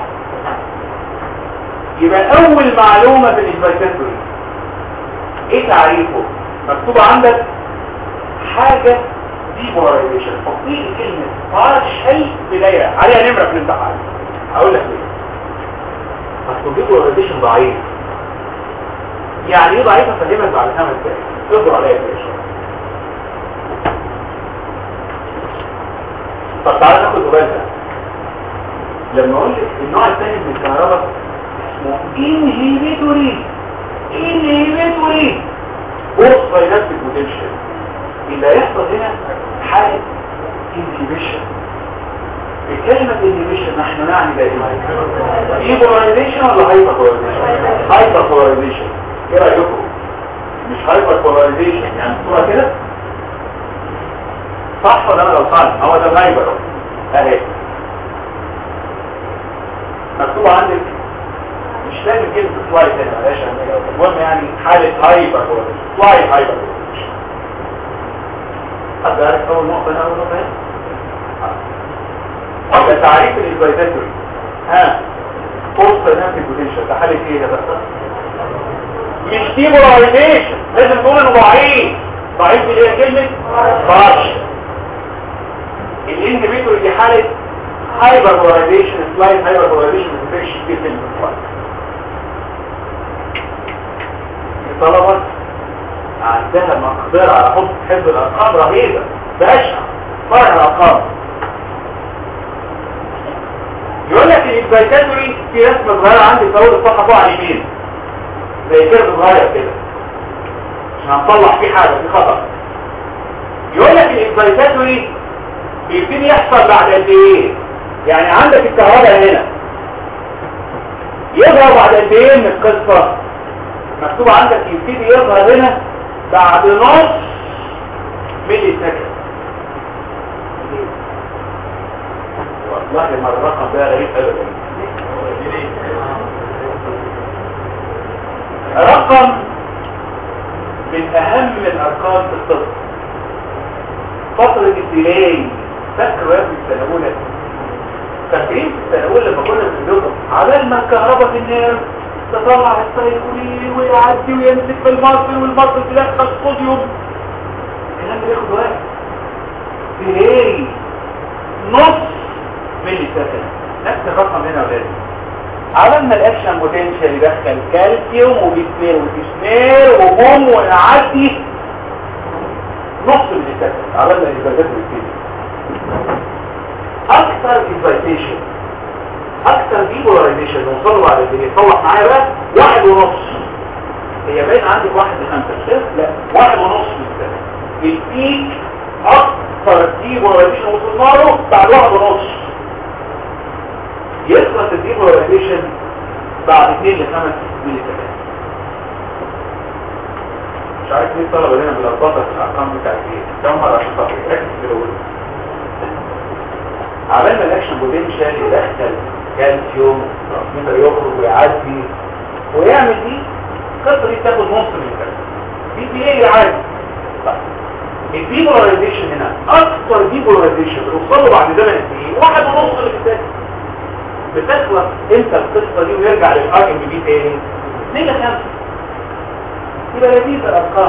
يبقى اول معلومة في الاكزايتاتوري ايه تعريفه مكتوب عندك حاجة ديبولايزيشن تطبيق كلمة بارشل بداية عليها نمرة في الامتحان هقول لك ليه اصل ديبولايزيشن ضعيف يعني ايه ضعيف افهمك بعد خمس دقايق اصبر عليا كده شويه طب تعالى ناخد بالنا لما اقول لك النوع الثاني من الكهرباء اسمه انهيبيتوري انهيبيتوري بوست ساينابتيك بوتنشال اللي هيحصل هنا حالة انهيبيشن بكلمة انهيبيشن نحن نعني دائما ايبولايزيشن ولا هايبر بولايزيشن هايبر بولايزيشن ايه رأيكم مش هايبر بولايزيشن يعني صورة كده صح ولا انا غلطان هو ده الهايبر اهي مكتوب عندك مش لازم كلمة سلايد هنا ملاش المهم يعني حالة هايبر بولايزيشن سلايد هايبر بولايزيشن حد عارف اول نقطة هنا اول نقطة هنا ده تعريف الانفايتاتوري ها بوست ساينابتيك بوتنشال ده حالة ايه ده بس مش دي بولايزيشن لازم تقول انه ضعيف ضعيف اللي هي كلمة بارش الانهبيتور دي حالة هايبر بولايزيشن سلايد هايبر بولايزيشن ما تفرقش كتير في السلايد الطلبة عندها مقدرة على حب حفظ الارقام رهيبة بشعة فرع الارقام يقول لك الانفايتاتوري في رسمة صغيرة عندي في اول الصفحة فوق على اليمين زي كيرف صغير كده عشان هنطلع فيه حاجة في خطأ يقول لك الانفايتاتوري بيبتدي يحصل بعد قد ايه يعني عندك الكهرباء هنا يظهر بعد قد ايه من القصة مكتوب عندك يبتدي يظهر هنا بعد نص ملي سكند والله ما الرقم ده غريب ابدا رقم من اهم الارقام في الطب فترة الديلاي فاكروا يا ابني السنة الاولى فاكرين في السنة الاولى لما كنا بنقول عبال ما الكهرباء في النار تطلع السيكولين ويعدي ويمسك في المصل والمصل تدخل صوديوم الكلام ده بياخد وقت ديلاي نص ملي سكند نفس الرقم هنا يا ولاد عمل ما الاكشن بوتنشال يدخل كالسيوم وبيسمير وبيسمير وبوم ونعدي نص من السكند عمل ما الانفايتات بيبتدي اكثر انفايتيشن اكثر ديبولايزيشن نوصله بعد الدنيا يصلح معايا بقى واحد ونص هي باين عندك واحد لخمسة لا واحد ونص من السكند البيك اكثر ديبولايزيشن وصلنا له بعد واحد ونص يخلص الديبولايزيشن بعد 2 ل 5 ملي سكند مش عارف ليه الطلبه هنا ملخبطه في الارقام بتاعت ايه كم مره عشان خاطر ركز في الاول عبال ما الاكشن بوتنشال يدخل كالسيوم ترانسميتر يخرج ويعدي ويعمل دي القصه دي تاخد نص من الكلام دي دي ايه عادي الديبولايزيشن هنا اكثر ديبولايزيشن بنوصله بعد زمن قد ايه واحد ونص اللي فات بتخلص امتى القصه دي ويرجع للار ام بي تاني 2 ل 5 يبقى لذيذ الارقام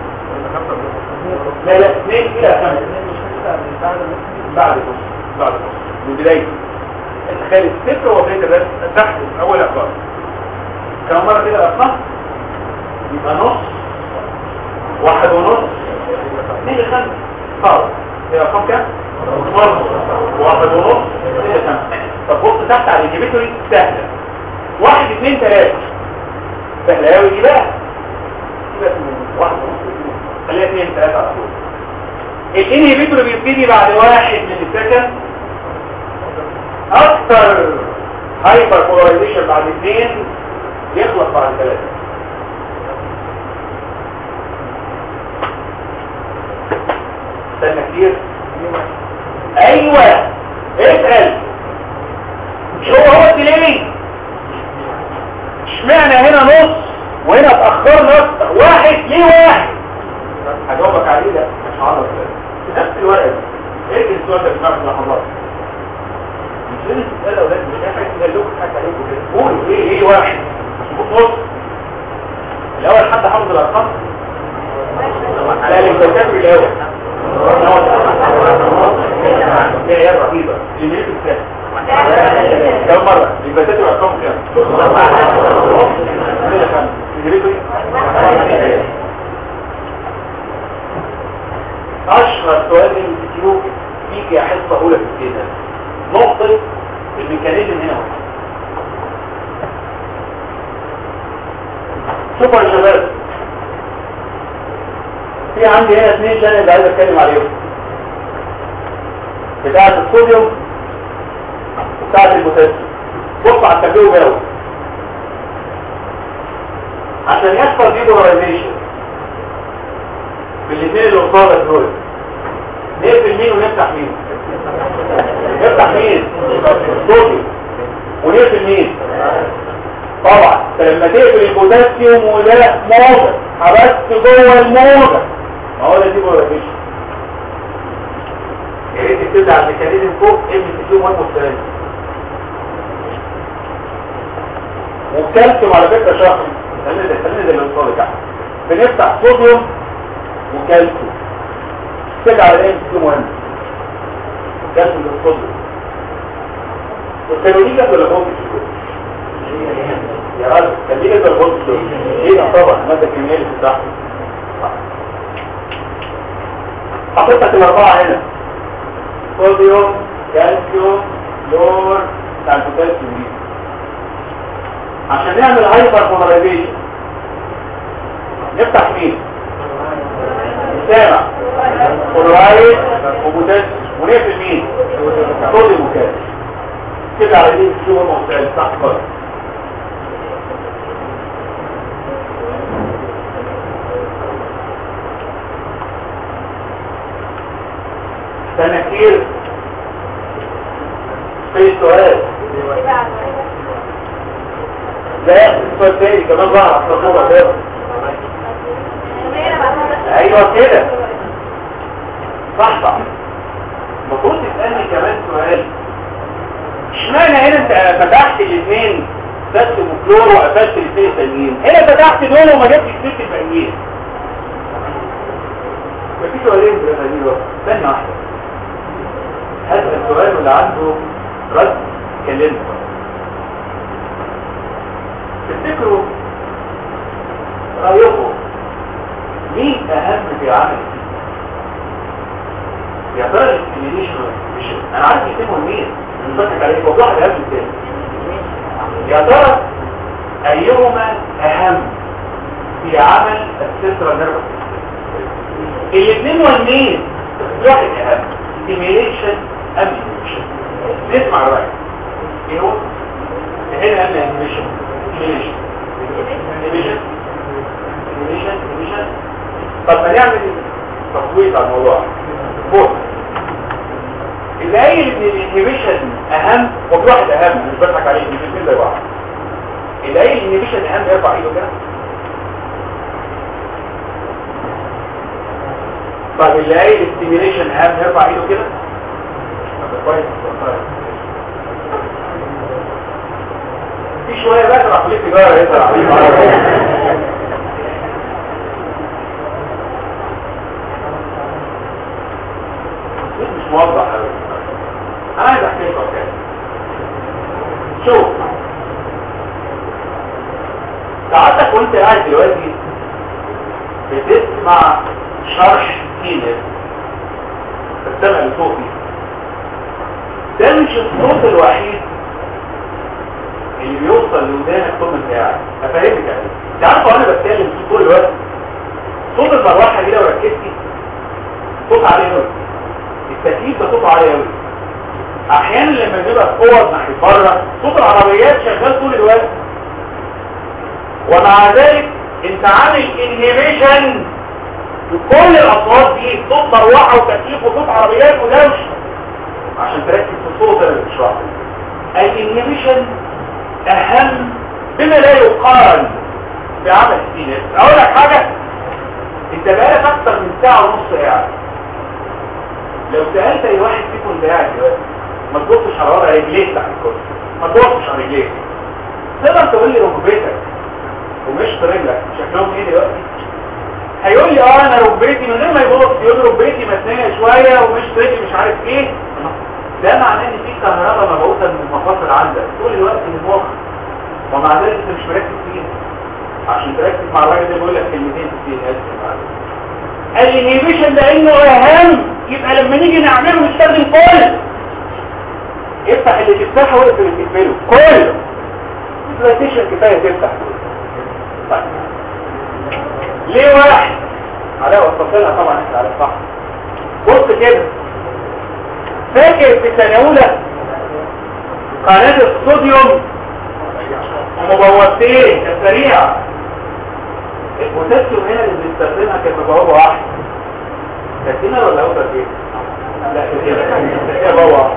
لا لا 2 الى 5 بعد نص بعد نص من بداية تخيل الصفر هو بداية الرسم تحت اول ارقام كم مرة كده الارقام يبقى نص واحد ونص اثنين لخمسة خلاص هي ارقام كام؟ نص واحد ونص اثنين لخمسة طب بص تحت على الانهبيتوري سهلة واحد اثنين ثلاثة سهلة اوي دي بقى سيبك من واحد ونص خليها اثنين ثلاثة على طول الانهبيتور بيبتدي بعد واحد من السكند اكتر هايبر بولاريزيشن بعد اثنين يخلص بعد ثلاثة استنى كتير ايوه اسأل مش هو هو الديليمي اشمعنى هنا نص وهنا اتأخرنا واحد ليه واحد هجاوبك عليه لا مش هعرف نفس الورقه دي ايه السؤال ده بتاع اللحظات مش لازم تسال اولاد مش اي حاجه تقول لكم حاجه عليكم كده قولوا ايه ايه واحد بص الاول حد حافظ الارقام لا الامتحان الاول ايه يا رهيبه اللي السهل كم مرة؟ الباتات الارقام كام؟ كده خمسة اشهر سؤال من الفيديو فيك حصه اولى في الكيمياء نقطه الميكانيزم هنا شوفوا يا شباب في عندي هنا اثنين شانل عايز اتكلم عليهم بتاعه الصوديوم وبتاعه البوتاسيوم بص على التابلو جاوب عشان يحصل ديبولاريزيشن بالاثنين اللي قصادك دول نقفل مين ونفتح مين نفتح مين الصوديوم ونقفل مين طبعا لما تقفل البوتاسيوم وده موجة حبست جوه الموجة ما هو ده ديبولاريزيشن يا ريت تبدا على الميكانيزم فوق ام سي 1 والسلام والكالسيوم على فكره شخص خلينا ده خلينا ده اللي قصادك احنا بنفتح صوديوم وكالسيوم ترجع على ايه دي مهم كالسيوم ده الصوديوم والكالوريجا ولا فوق يا راجل كالوريجا ولا فوق ايه طبعا ماده كيميائيه بتاعها حطيتك الاربعه هنا صوديوم كالسيوم لور بتاع البوتاسيوم دي عشان نعمل هايبر بولاريزيشن نفتح مين سامع كلورايد وبوتاسيوم ونقفل مين صوديوم وكالسيوم كده على دي شو مختلف صح خالص استنى كتير في سؤال لا السؤال تاني كمان ظهر اصلا صورة كده ايوه كده صح صح المفروض تسألني كمان سؤال اشمعنى هنا انت فتحت الاثنين بس وكلور وقفلت الاثنين التانيين هنا فتحت دول وما جبتش ست الباقيين مفيش سؤالين في هذه الوقت ثانية واحدة هذا السؤال واللي عنده رد كلمه تفتكروا رأيكم مين أهم في عمل يا ترى الاستيميليشن مش انا عارف يسموا مين نصدق عليه موضوع واحد اهم الثاني يا ترى ايهما اهم في عمل السنترال نيرفس الاثنين والمين واحد اهم ستيميليشن ام انيميشن نسمع الرأي ايه هو هنا اهم انيميشن انيميشن انيميشن انيميشن انيميشن طب ما نعمل تصويت على الموضوع بص اللي قايل ان الانهبيشن اهم وفي واحد اهم مش بضحك عليه الاثنين زي بعض اللي قايل الانهبيشن اهم يرفع ايده كده طب اللي قايل الستيميليشن اهم يرفع ايده كده طب كويس في شويه بقى راح ليه تجاره يقدر عليه مش موضح قوي انا عايز احكي لكم كده شوف ساعتك وانت قاعد دلوقتي بتسمع شرح سينس بتسمع لصوتي ده مش الصوت الوحيد اللي بيوصل لودانك طول ما انت قاعد افهمك يعني انت عارف وانا بتكلم طول الوقت صوت المروحه دي لو ركزتي صوت عالي قوي التكييف ده صوت عالي قوي احيانا لما بنبقى في اوض ناحيه بره صوت العربيات شغال طول الوقت ومع ذلك انت عامل انهيبيشن لكل الاصوات دي صوت مروحه وتكييف وصوت عربيات ودوش عشان تركز في الصوت اللي بتشرحه الانهيبيشن اهم بما لا يقارن بعمل السينس اقول لك حاجه انت بقالك اكتر من ساعه ونص قاعد لو سالت اي واحد فيكم انت قاعد دلوقتي ما تبصش على وضع رجليك تحت الكرسي ما تبصش على رجليك تقدر تقول لي ركبتك ومش رجلك شكلهم ايه دلوقتي هيقول لي اه انا ركبتي من غير ما يبص يقول ركبتي متنيه شويه ومش رجلي مش عارف ايه ده معناه ان في كهرباء مبعوثه من المفاصل عندك طول الوقت من المخ ومع ذلك انت مش مركز فيها عشان تركز مع الراجل ده بيقول لك كلمتين في الانهيبيشن ده انه اهم يبقى لما نيجي نعمله نستخدم كل افتح اللي تفتحه واقفل اللي تقفله كله البلايستيشن كفايه تفتح طيب ليه واحد عليها وصفتلها طبعا انت عارف صح بص كده فاكر في سنة اولى قناة الصوديوم ومبوظتين كانت سريعة البوتاسيوم هنا اللي بنستخدمها كانت مبوظة واحدة كانت هنا ولا اوتر ايه؟ لا كانت هنا بوظة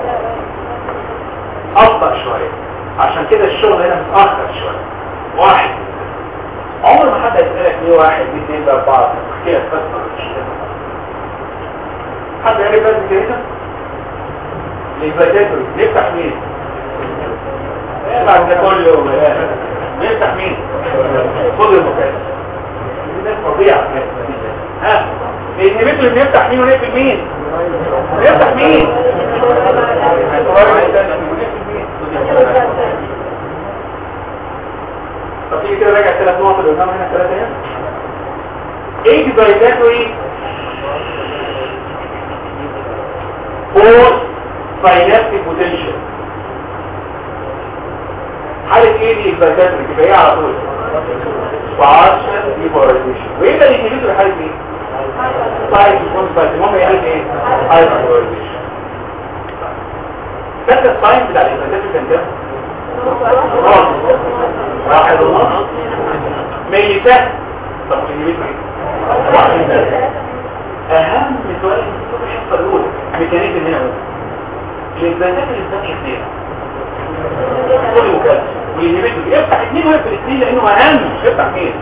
أبطأ شوية عشان كده الشغل هنا متأخر شوية واحد عمر ما حد يسألك ليه واحد ليه اثنين بقى بعض احكي لك بس حد يعرف بس كده الفاتاتوري نفتح مين بعد ده كله نفتح مين خد المكان الناس فظيعه ها الانهبيتور بنفتح مين ونقفل مين نفتح مين طب تيجي كده راجع ثلاث نقط اللي قدام هنا ثلاثه هنا ايه فاتاتوري فور ساينابتيك بوتنشال حالة ايه دي الباتاتريك يبقى ايه على طول سبارشن ديبورايزيشن وايه ده الانهبيتور حالة ايه سايد يكون سايد المهم هي حالة ايه هايبورايزيشن فاكر الساين بتاع الانهبيتور كان كام واحد ونص ميتات طب الانهبيتور ايه اهم سؤال في الحصه الاولى ميكانيزم هنا اهو الانسانات اللي بتفتح اثنين كل مكالمة والانهبيتور يفتح اثنين ويقفل اثنين لانه اهم مش يفتح مين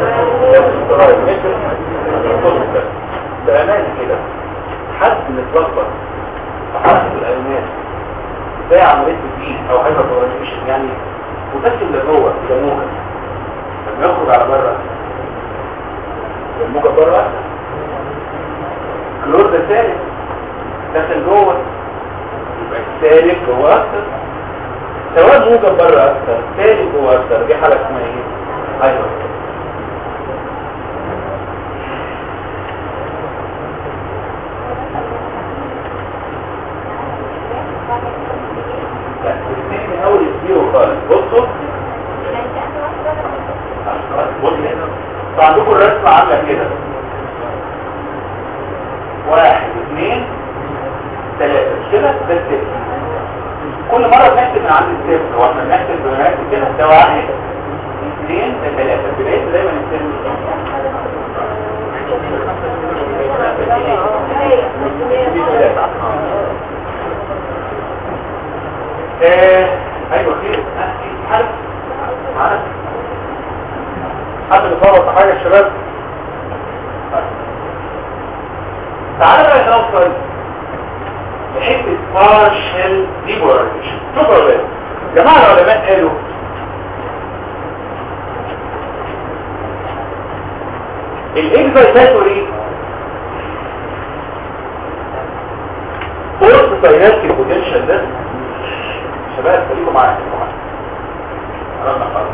بأمانة كده حد متلخبط في حركة الألماس زي عملية الدين أو هايبر بولاريزيشن يعني متسم لجوه إلى موجة لما يخرج على بره الموجة بره كلور ده ثالث داخل جوه يبقى الثالث جوه اكتر سواء موجب بره اكتر ثالث جوه اكتر دي حاله اسمها ايه هايبر الاثنين من اول الزيرو خالص بصوا بصوا هنا فعندكم الرسمه عامله كده واحد اثنين ثلاثة مش كده ده الصفر كل مرة بنحسب من عند الصفر واحنا بنحسب بنحسب كده ده واحد اثنين ده ثلاثة بداية دايما الصفر ايه ايوه خير حد معانا حد بيصور في حاجة يا شباب تعالى بقى نوصل لحته partial deportation شوفوا يا ولاد جماعه العلماء قالوا الاكزايتاتوري فورس ساينابتيك بوتنشال ده شباب خليكم معايا خليكم معايا قربنا خلاص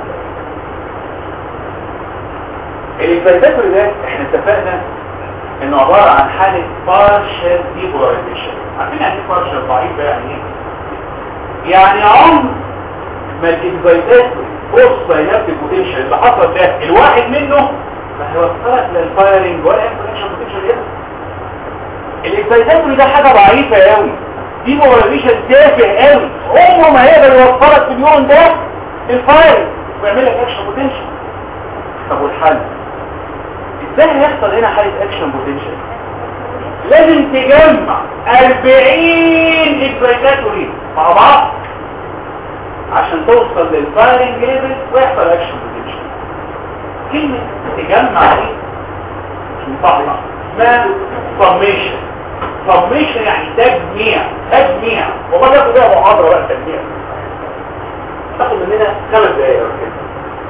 الاكزايتاتوري ده احنا اتفقنا انه عبارة عن حالة partial depolarization عارفين يعني ايه partial ضعيف ده يعني ايه يعني عمر ما الاكزايتاتوري فورس ساينابتيك بوتنشال اللي حصل ده الواحد منه ما هيوصلك للفايرنج ولا انفليكشن بوتنشال هنا الاكسايتاتوري ده حاجه ضعيفه قوي دي مولاريشن تافه قوي عمره ما هيقدر يوصلك في اليوم ده الفايرنج ويعمل لك اكشن بوتنشال طب والحل ازاي هيحصل هنا حاله اكشن بوتنشال لازم تجمع 40 اكسايتاتوري مع بعض عشان توصل للفايرنج ليفل ويحصل اكشن بوتنشال كلمة تجمع دي مطلع اسمها سميشن سميشن يعني تجميع تجميع وما تاخد بيها محاضرة بقى تجميع تاخد مننا خمس دقايق ولا كده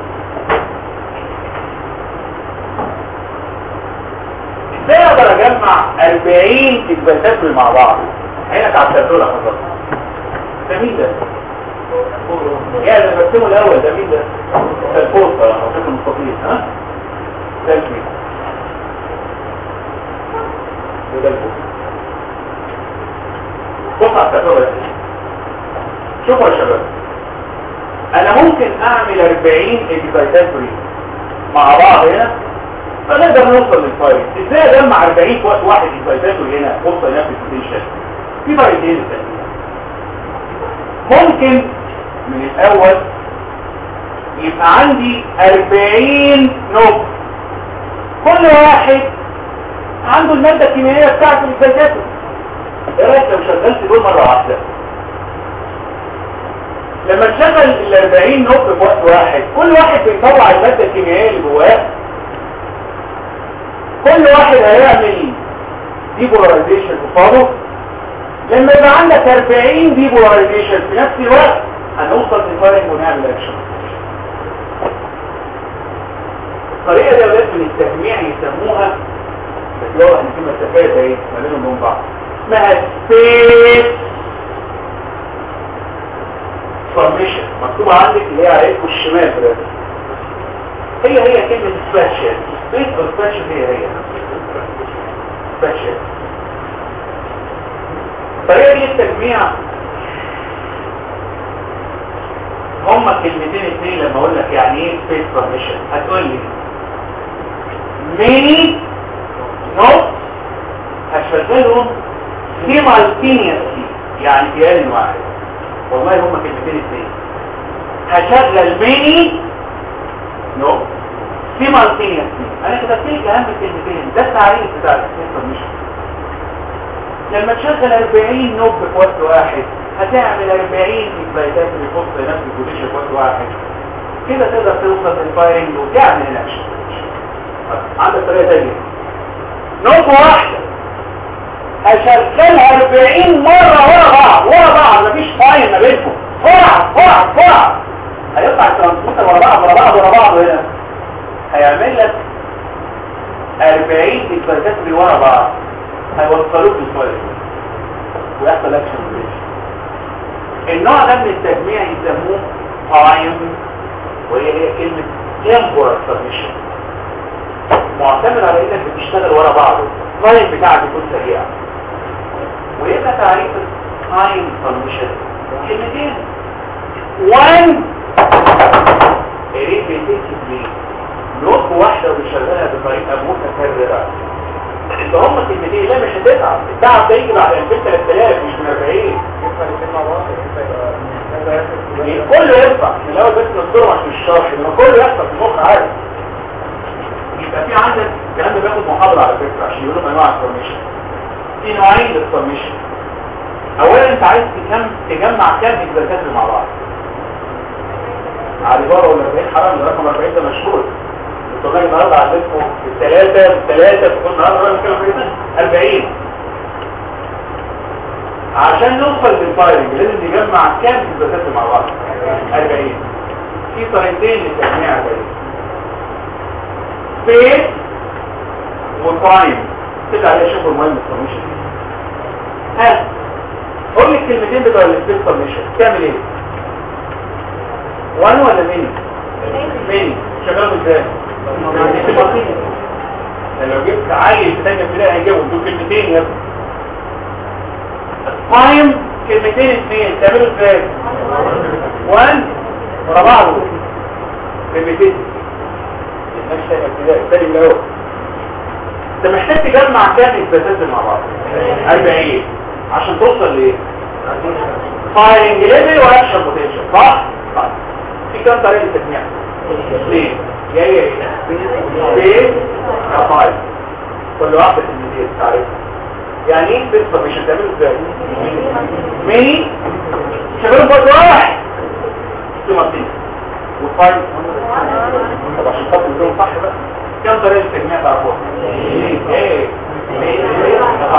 ازاي اقدر اجمع 40 اثباتات مع بعض عينك على التابلوه حضرتك ده مين ده؟ يعني انا برسمه الاول ده مين ده؟ ده البوستر او شكل مستطيل ها؟ ده مين؟ وده البوستر بص على التابلوه ده شوفوا يا شباب انا ممكن اعمل 40 اكزايتاتوري مع بعض هنا فنقدر نوصل للفايل ازاي اجمع 40 في وقت واحد اكزايتاتوري هنا فرصه ينفذ بوتنشال في طريقتين التانيين ممكن من الاول يبقى عندي 40 نقطة كل واحد عنده المادة الكيميائية بتاعته الاكزايتاتوري ايه رايك لو شغلت دول مرة واحدة لما تشغل ال 40 نقطة في وقت واحد كل واحد بيطلع المادة الكيميائية اللي جواه كل واحد هيعمل ديبولاريزيشن قصاده لما يبقى عندك 40 ديبولاريزيشن في نفس الوقت هنوصل لفارق ونعمل اكشن الطريقة دي يا ولاد من التجميع يسموها بس واضح ان في مسافات اهي ما بينهم وبين بعض اسمها سبيس فورميشن مكتوبة عندك اللي هي على ايدكم الشمال ده هي هي كلمة سباتشل سبيس او سباتشل هي هي سباتشل الطريقة دي التجميع هما كلمتين اتنين لما اقول لك يعني ايه سبيس فورميشن هتقول لي ميني نوت هشغلهم سيمالتينيسلي يعني في آن واحد والله هما كلمتين اتنين هشغل ميني نو سيمالتينيسلي انا كتبت لك اهم كلمتين ده التعريف بتاع الانفورميشن لما تشغل 40 نوب في وقت واحد هتعمل 40 اكزايتات بيحط نفس البوزيشن في وقت واحد كده تقدر توصل للفايرنج وتعمل الاكشن عندك طريقه ثانيه نوب واحده هشغلها 40 مرة ورا بعض ورا بعض مفيش فاين ما بينكم بسرعة بسرعة بسرعة هيطلع الترانسميتر ورا بعض ورا بعض ورا بعض هنا هيعمل لك 40 اكسايتات اللي ورا بعض هيوصلوك للفاين ويحصل اكشن بريشن النوع ده من التجميع يسموه تايم وهي هي كلمة temporal submission معتمد على انك بتشتغل ورا بعض التايم بتاعك يكون سريع ويبقى تعريف التايم سولوشن كلمتين 1 ريبيتيتيفلي نوت واحده وبيشغلها بطريقه متكرره اللي هم كلمتين لا مش هتتعب التعب ده يجي بعد 2000 3000 مش من 40 كله ينفع من الاول بس نصدره عشان الشرح انما كله يحصل في المخ عادي يبقى في عندك الكلام ده بياخد محاضره على فكره عشان يقولوا انواع الفورميشن في نوعين للفورميشن اولا انت عايز تكم تجمع كام اكزاكات مع بعض على بره ولا 40 حرام الرقم 40 ده مشهور الطلاب النهارده عندكم الثلاثه الثلاثه في كل نهار رقم كام 40 عشان نوصل للفايرنج لازم نجمع كام اكزاكات مع بعض 40 في طريقتين للتجميع ده سبيس برايم تبقى عليها شغل مهم الفورميشن ها قول لي الكلمتين بتوع السبيس فورميشن تعمل ايه وان ولا ميني ميني شغال ازاي لو جبت عيل في ثانيه ابتدائي هيجيبهم دول كلمتين يا ابني التايم كلمتين اثنين تعملوا ازاي وان ورا بعض كلمتين مش ثانيه ابتدائي ثاني الاول انت محتاج تجمع كام اثباتات مع بعض 40 عشان توصل لايه فايرنج ليفل واكشن بوتنشال صح صح في كام طريقه تجميع اثنين جايه ايه سبيس كفايل كل واحده في المدير تعرفها يعني ايه سبيس فورميشن تعمله ازاي ميني شغالين برضه واحد سيماتين والفايل طب عشان خاطر يكونوا صح بقى كم طريقه تجميع تعرفوها ايه ايه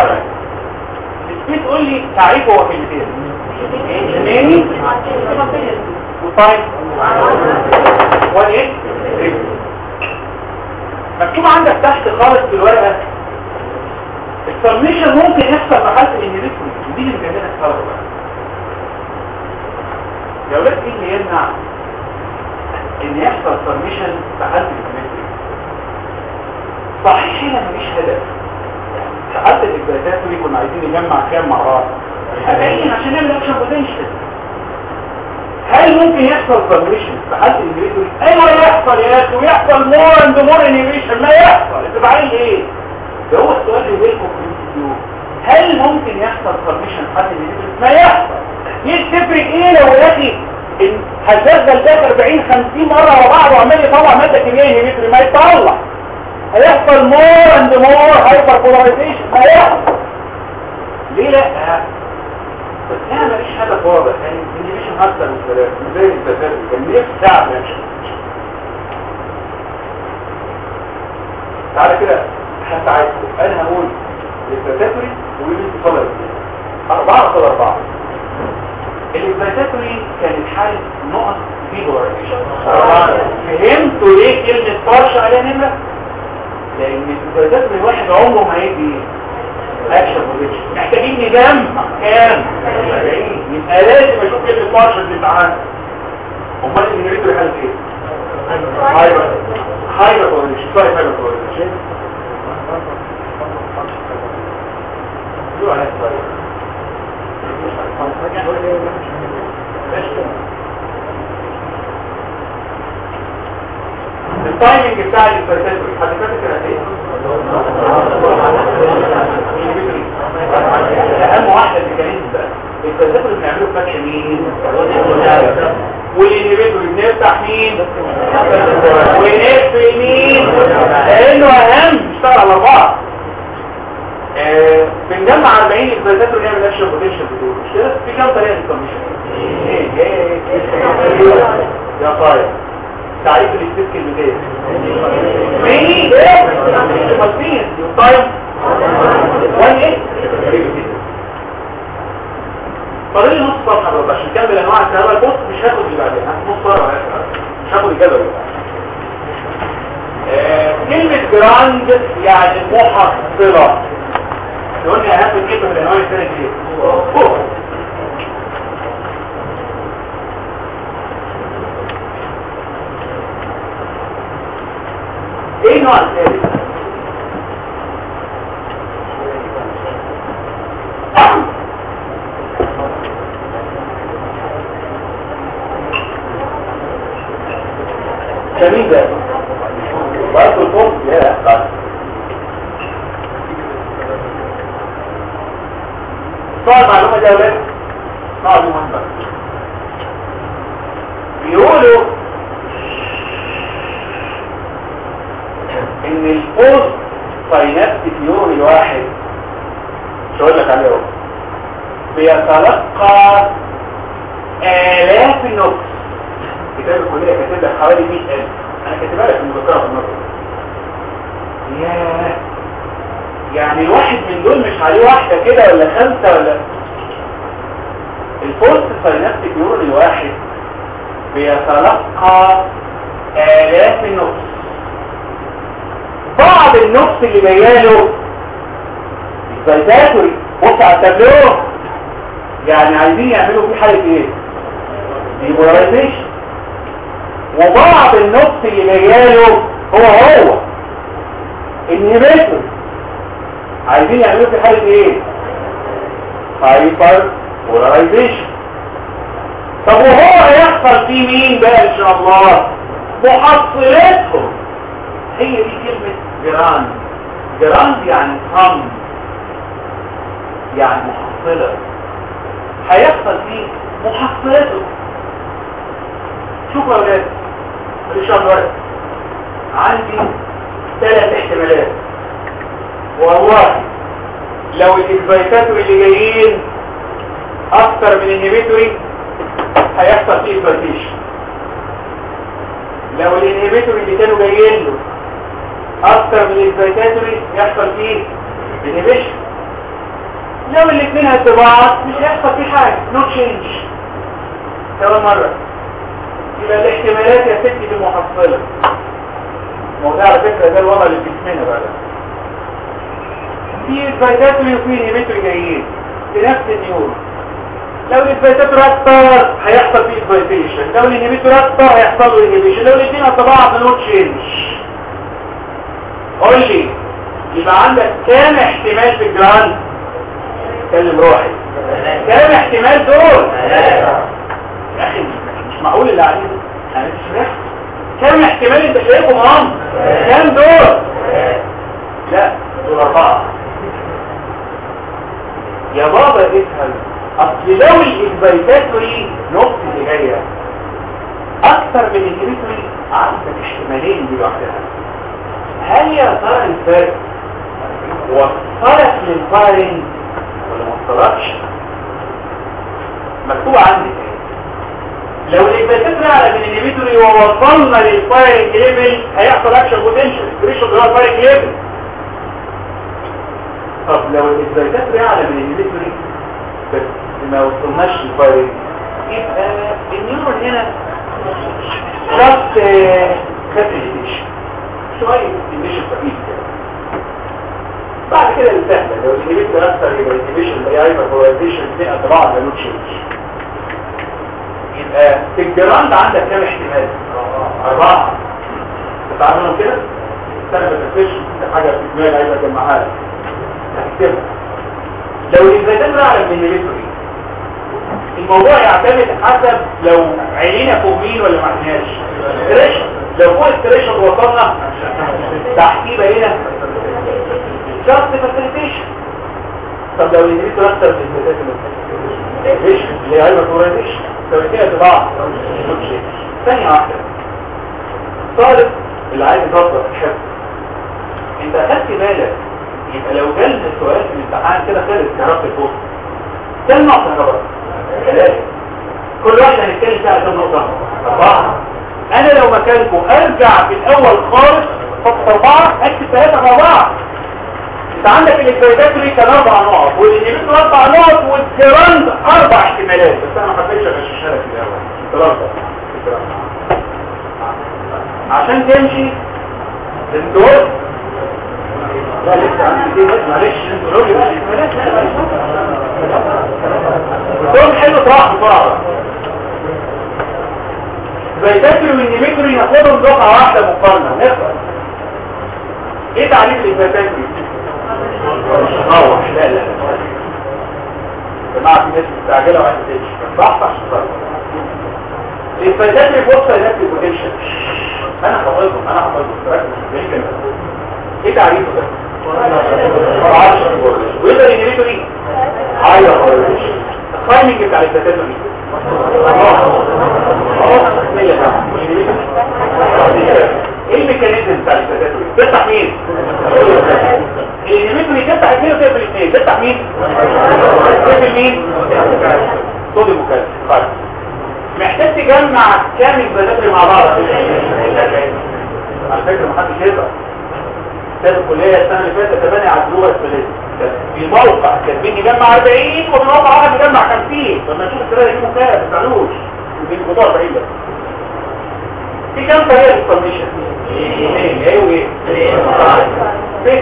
تقول لي تعريفه هو كلمتين ميني وطيب وان ايه مكتوب عندك تحت خالص في الورقه السبميشن ممكن يحصل في حاله الانهيبيتوري ودي اللي مجننه الطلبه بقى يا ولاد ايه اللي يمنع ان يحصل سبميشن في حاله الانهيبيتوري صحيح هنا مفيش هدف في حاله الاكزايتاتوري كنا عايزين نجمع كام مع بعض 40 عشان نعمل اكشن بوتنشال هل ممكن يحصل سبميشن في حاله الانهيبيتوري ايوه يحصل يا اخي ويحصل مور اند مور انهيبيشن ما يحصل انت بعين ايه ده هو السؤال اللي بينكم في الفيديو هل ممكن يحصل سبميشن في حاله الانهيبيتوري ما يحصل ايه تفرق ايه لو يا اخي ان هشغل ده 40 50 مره ورا بعض وعمال يطلع ماده كيميائيه انهيبيتوري ما يطلع هيحصل مور اند مور هايبر بولاريزيشن ما يحصل ليه لا بس انا ماليش هدف واضح يعني الانهيبيشن اكتر من ثلاثه زي البازار كان نفسي اعمل اكشن تعالى كده حتى عايز انا هقول البازاتوري ويقول صلاه اربعه صلاه اربعه البازاتوري كانت حاله نقط في بولاريزيشن فهمتوا ليه كلمه طرش عليها نمره لان البازاتوري الواحد عمره ما هيدي اكشن بوزيشن محتاجين نجمع كام 40 يبقى لازم اشوف كلمه مارشل اللي معانا امال الانهبيتور حاله ايه هايبر هايبر بوزيشن سوري هايبر بوزيشن التايمنج بتاع البرسنتج حد فاكر كده ايه اهم واحده الميكانيزم بقى الفلسفه اللي بنعمله فاكشن مين والانهبيتور بنفتح مين ونقفل مين لانه اهم اشتغل على بعض آه بنجمع 40 الفلسفه ونعمل اكشن بوتنشال بدول مش كده في كام طريقه للكوميشن يا طيب تعريف الاستيك كلمتين مين ايه مصين طيب وان ايه فاضل لي نص صفحه برضه عشان نكمل انواع الكهرباء البوست مش هاخد اللي بعدين هاخد نص صفحه مش هاخد الجدول آه كلمه جراند يعني محصله قلنا اهم كلمه من الانواع الثانيه دي ايه النوع الثالث جميل ده برضه الفوق يا بس صار معلومة دي يا ولاد صار مهمة بيقولوا ان البوست ساينابتيك نيورون الواحد مش هقول لك عليه اهو بيتلقى آلاف النقص كتاب الكلية كاتب لك حوالي 100000 انا كاتبها لك في المذكرة في النص ياه يعني الواحد من دول مش عليه واحدة كده ولا خمسة ولا البوست ساينابتيك نيورون الواحد بيتلقى آلاف النقص بعض الناس النقص اللي جاياله اكسايتاتوري بص على التابلو يعني عايزين يعملوا فيه حاله ايه ديبولايزيشن وبعض النقص اللي جاياله هو هو انهبيتور عايزين يعملوا فيه حاله ايه هايبر بولارايزيشن طب وهو هيحصل فيه مين بقى ان شاء الله محصلاتهم هي دي كلمة جراند جراند يعني صم يعني محصلة هيحصل فيه محصلاتهم شوفوا يا ولاد ماليش الورق عندي ثلاث احتمالات والله لو الاكسبايتاتوري اللي جايين اكتر من الانهبيتوري هيحصل فيه اكسبايتيشن لو الانهبيتوري اللي كانوا جايين له اكتر من الاكسبايتاتوري يحصل فيه انهبيشن لو الاثنين هتبعض مش هيحصل فيه حاجه نو تشينج كمان مره يبقى الاحتمالات يا ستي دي محصله ما ده على فكره ده الوضع اللي في جسمنا بقى في اكسبايتاتوري وفي انهبيتوري جايين في نفس النيورون لو الانهبيتور اكتر هيحصل فيه اكسبايتيشن لو الانهبيتور اكتر هيحصل له انهبيشن لو الاثنين هتبعض نو تشينج قول لي يبقى عندك كام احتمال في الجراند كلم روحي كام احتمال دول يا اخي مش معقول اللي عليه انا مش فاهم كام احتمال انت شايفهم هم كام دول لا دول اربعه يا بابا افهم اصل لو الاكسبايتاتوري نقطة اللي جاية اكتر من الانهبيتوري عندك احتمالين دي لوحدها هل يا ترى الفرق وصلت للفايرنج ولا ما وصلتش مكتوب عندي لو الاكسبايتاتوري اعلى من الانهبيتوري ووصلنا للفايرنج ليفل هيحصل اكشن بوتنشال بريشر اللي هو الفايرنج ليفل طب لو الاكسبايتاتوري اعلى من الانهبيتوري بس ما وصلناش للفايرنج يبقى النيورون هنا جاست كاتيليشن شويه كاتيليشن خفيف كده بعد كده السهله لو الانهبيتور اكثر يبقى الانهبيشن اللي هي هايبربولايزيشن اثنين قد بعض ملوش تشينج يبقى في الجراند عندك كام احتمال؟ أربعة تتعاملهم كده؟ السنة ما تفكرش حاجة في دماغي عايز أجمعها لك هتكتبها لو الانفيتاتور اعلى من الانهبيتوري الموضوع يعتمد حسب لو عينينا فوق مين ولا ما عينيناش ستريشن لو فوق الستريشن وصلنا تحتيه بقينا جاست فاسيليتيشن طب لو الانهبيتور اكتر من الانفيتاتور اللي هي هايبربولايزيشن لو الاثنين اتباع ثانية واحدة طالب اللي عايز يظبط الحفظ انت اخدت بالك يبقى لو جالنا السؤال في الامتحان كده خالص كهربة البوست كم نقطة كهرباء؟ ثلاثة كل واحدة هنتكلم فيها كم نقطة؟ أربعة أنا لو مكانكم أرجع في الأول خالص فقط أربعة أكتب ثلاثة مع بعض أنت عندك الإكسايتاتوري كان أربع نقط والإنهبيتور أربع نقط والجراند أربع احتمالات بس أنا ما حبيتش أغششها لك في الأول ثلاثة عشان تمشي الدور لا لسه عندي دي بس معلش انتوا لو بقى الدور حلو طرح بسرعه زي تاكل والنيميتري ناخدهم دفعه واحده مقارنه نخلص ايه تعريف الانفاتاتري روح لا لا جماعه في ناس مستعجله وعايزه تمشي صح صح صح الانفاتاتري بوصل لنفس البوتنشال انا حافظهم انا حافظهم ركز ايه تعريفه ده ويقدر ينريتوري ايوه التايمنج بتاع الانفاتاتري ايه الميكانيزم بتاع الانفاتاتري تفتح مين الانهبيتوري تفتح اثنين وتقفل اثنين تفتح مين تقفل مين صوديوم وكالسيوم طيب محتاج تجمع كام الانفاتاتري مع بعض على فكره محدش يقدر استاذ الكليه السنه اللي فاتت تبني على الدروس الثلاثه في موقع كاتبين يجمع 40 وفي موقع واحد يجمع 50 لما نشوف الثلاثه دي مكافاه ما تزعلوش ودي الخطوه 40 بس في كام طريقه للكوميشن ايه ايه وايه في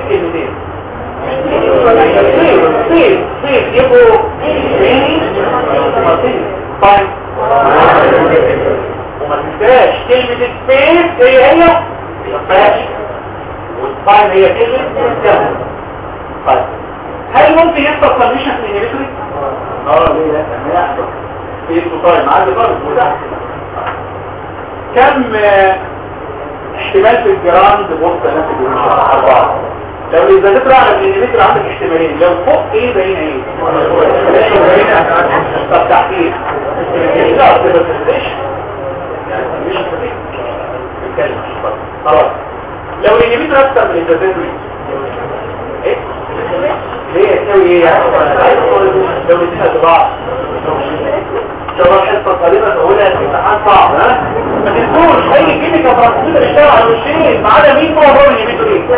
طيب هي كلمة كام طيب هل ممكن يحصل كونديشن في الانهبيتوري؟ اه ليه لا ما يحصل في السطايم عادي خالص متاح كم آه، احتمال في الجراند بوسط نفس أربعة لو إذا تطلع على الانهبيتور عندك احتمالين لو فوق ايه بين ايه؟ طب تحقيق لا تبقى تستيشن مش نتكلم خلاص لو الانهبيتور اكتر من الانهبيتور ايه؟ ليه تساوي ايه يعني؟ لو الاثنين بعض شباب حصة طالبة تقولها في امتحان صعب ها؟ ما تنسوش اي كيميكا فرنسية بيشتغل على الوشين ما عدا مين هو الرول اللي بيتوا ايه؟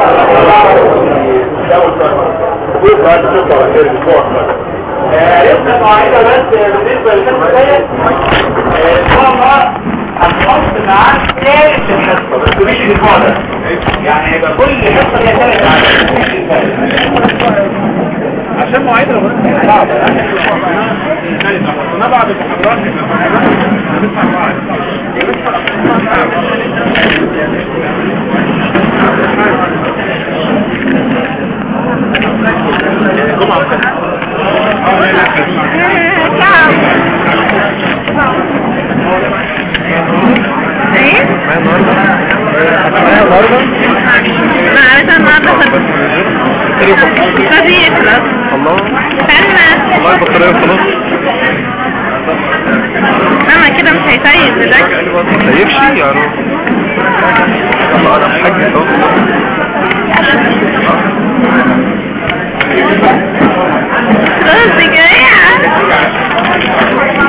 عرفنا قاعدة بس بالنسبة للحصة ديت ان شاء الله هنحط معاه ثالث الحصة بس مش الاسبوع ده يعني هيبقى كل حصة ليها ثالث عدد عشان مواعيد رمضان صعب احنا بعد المحاضرات هنسمع بعض ايه؟ معايا النهارده معايا النهارده انا عارفه النهارده خفيف خلاص الله استنى والله البطاريه خلاص ماما كده مش هيسيب دلوقتي ما تسيبش يعني الله انا حاجه اهو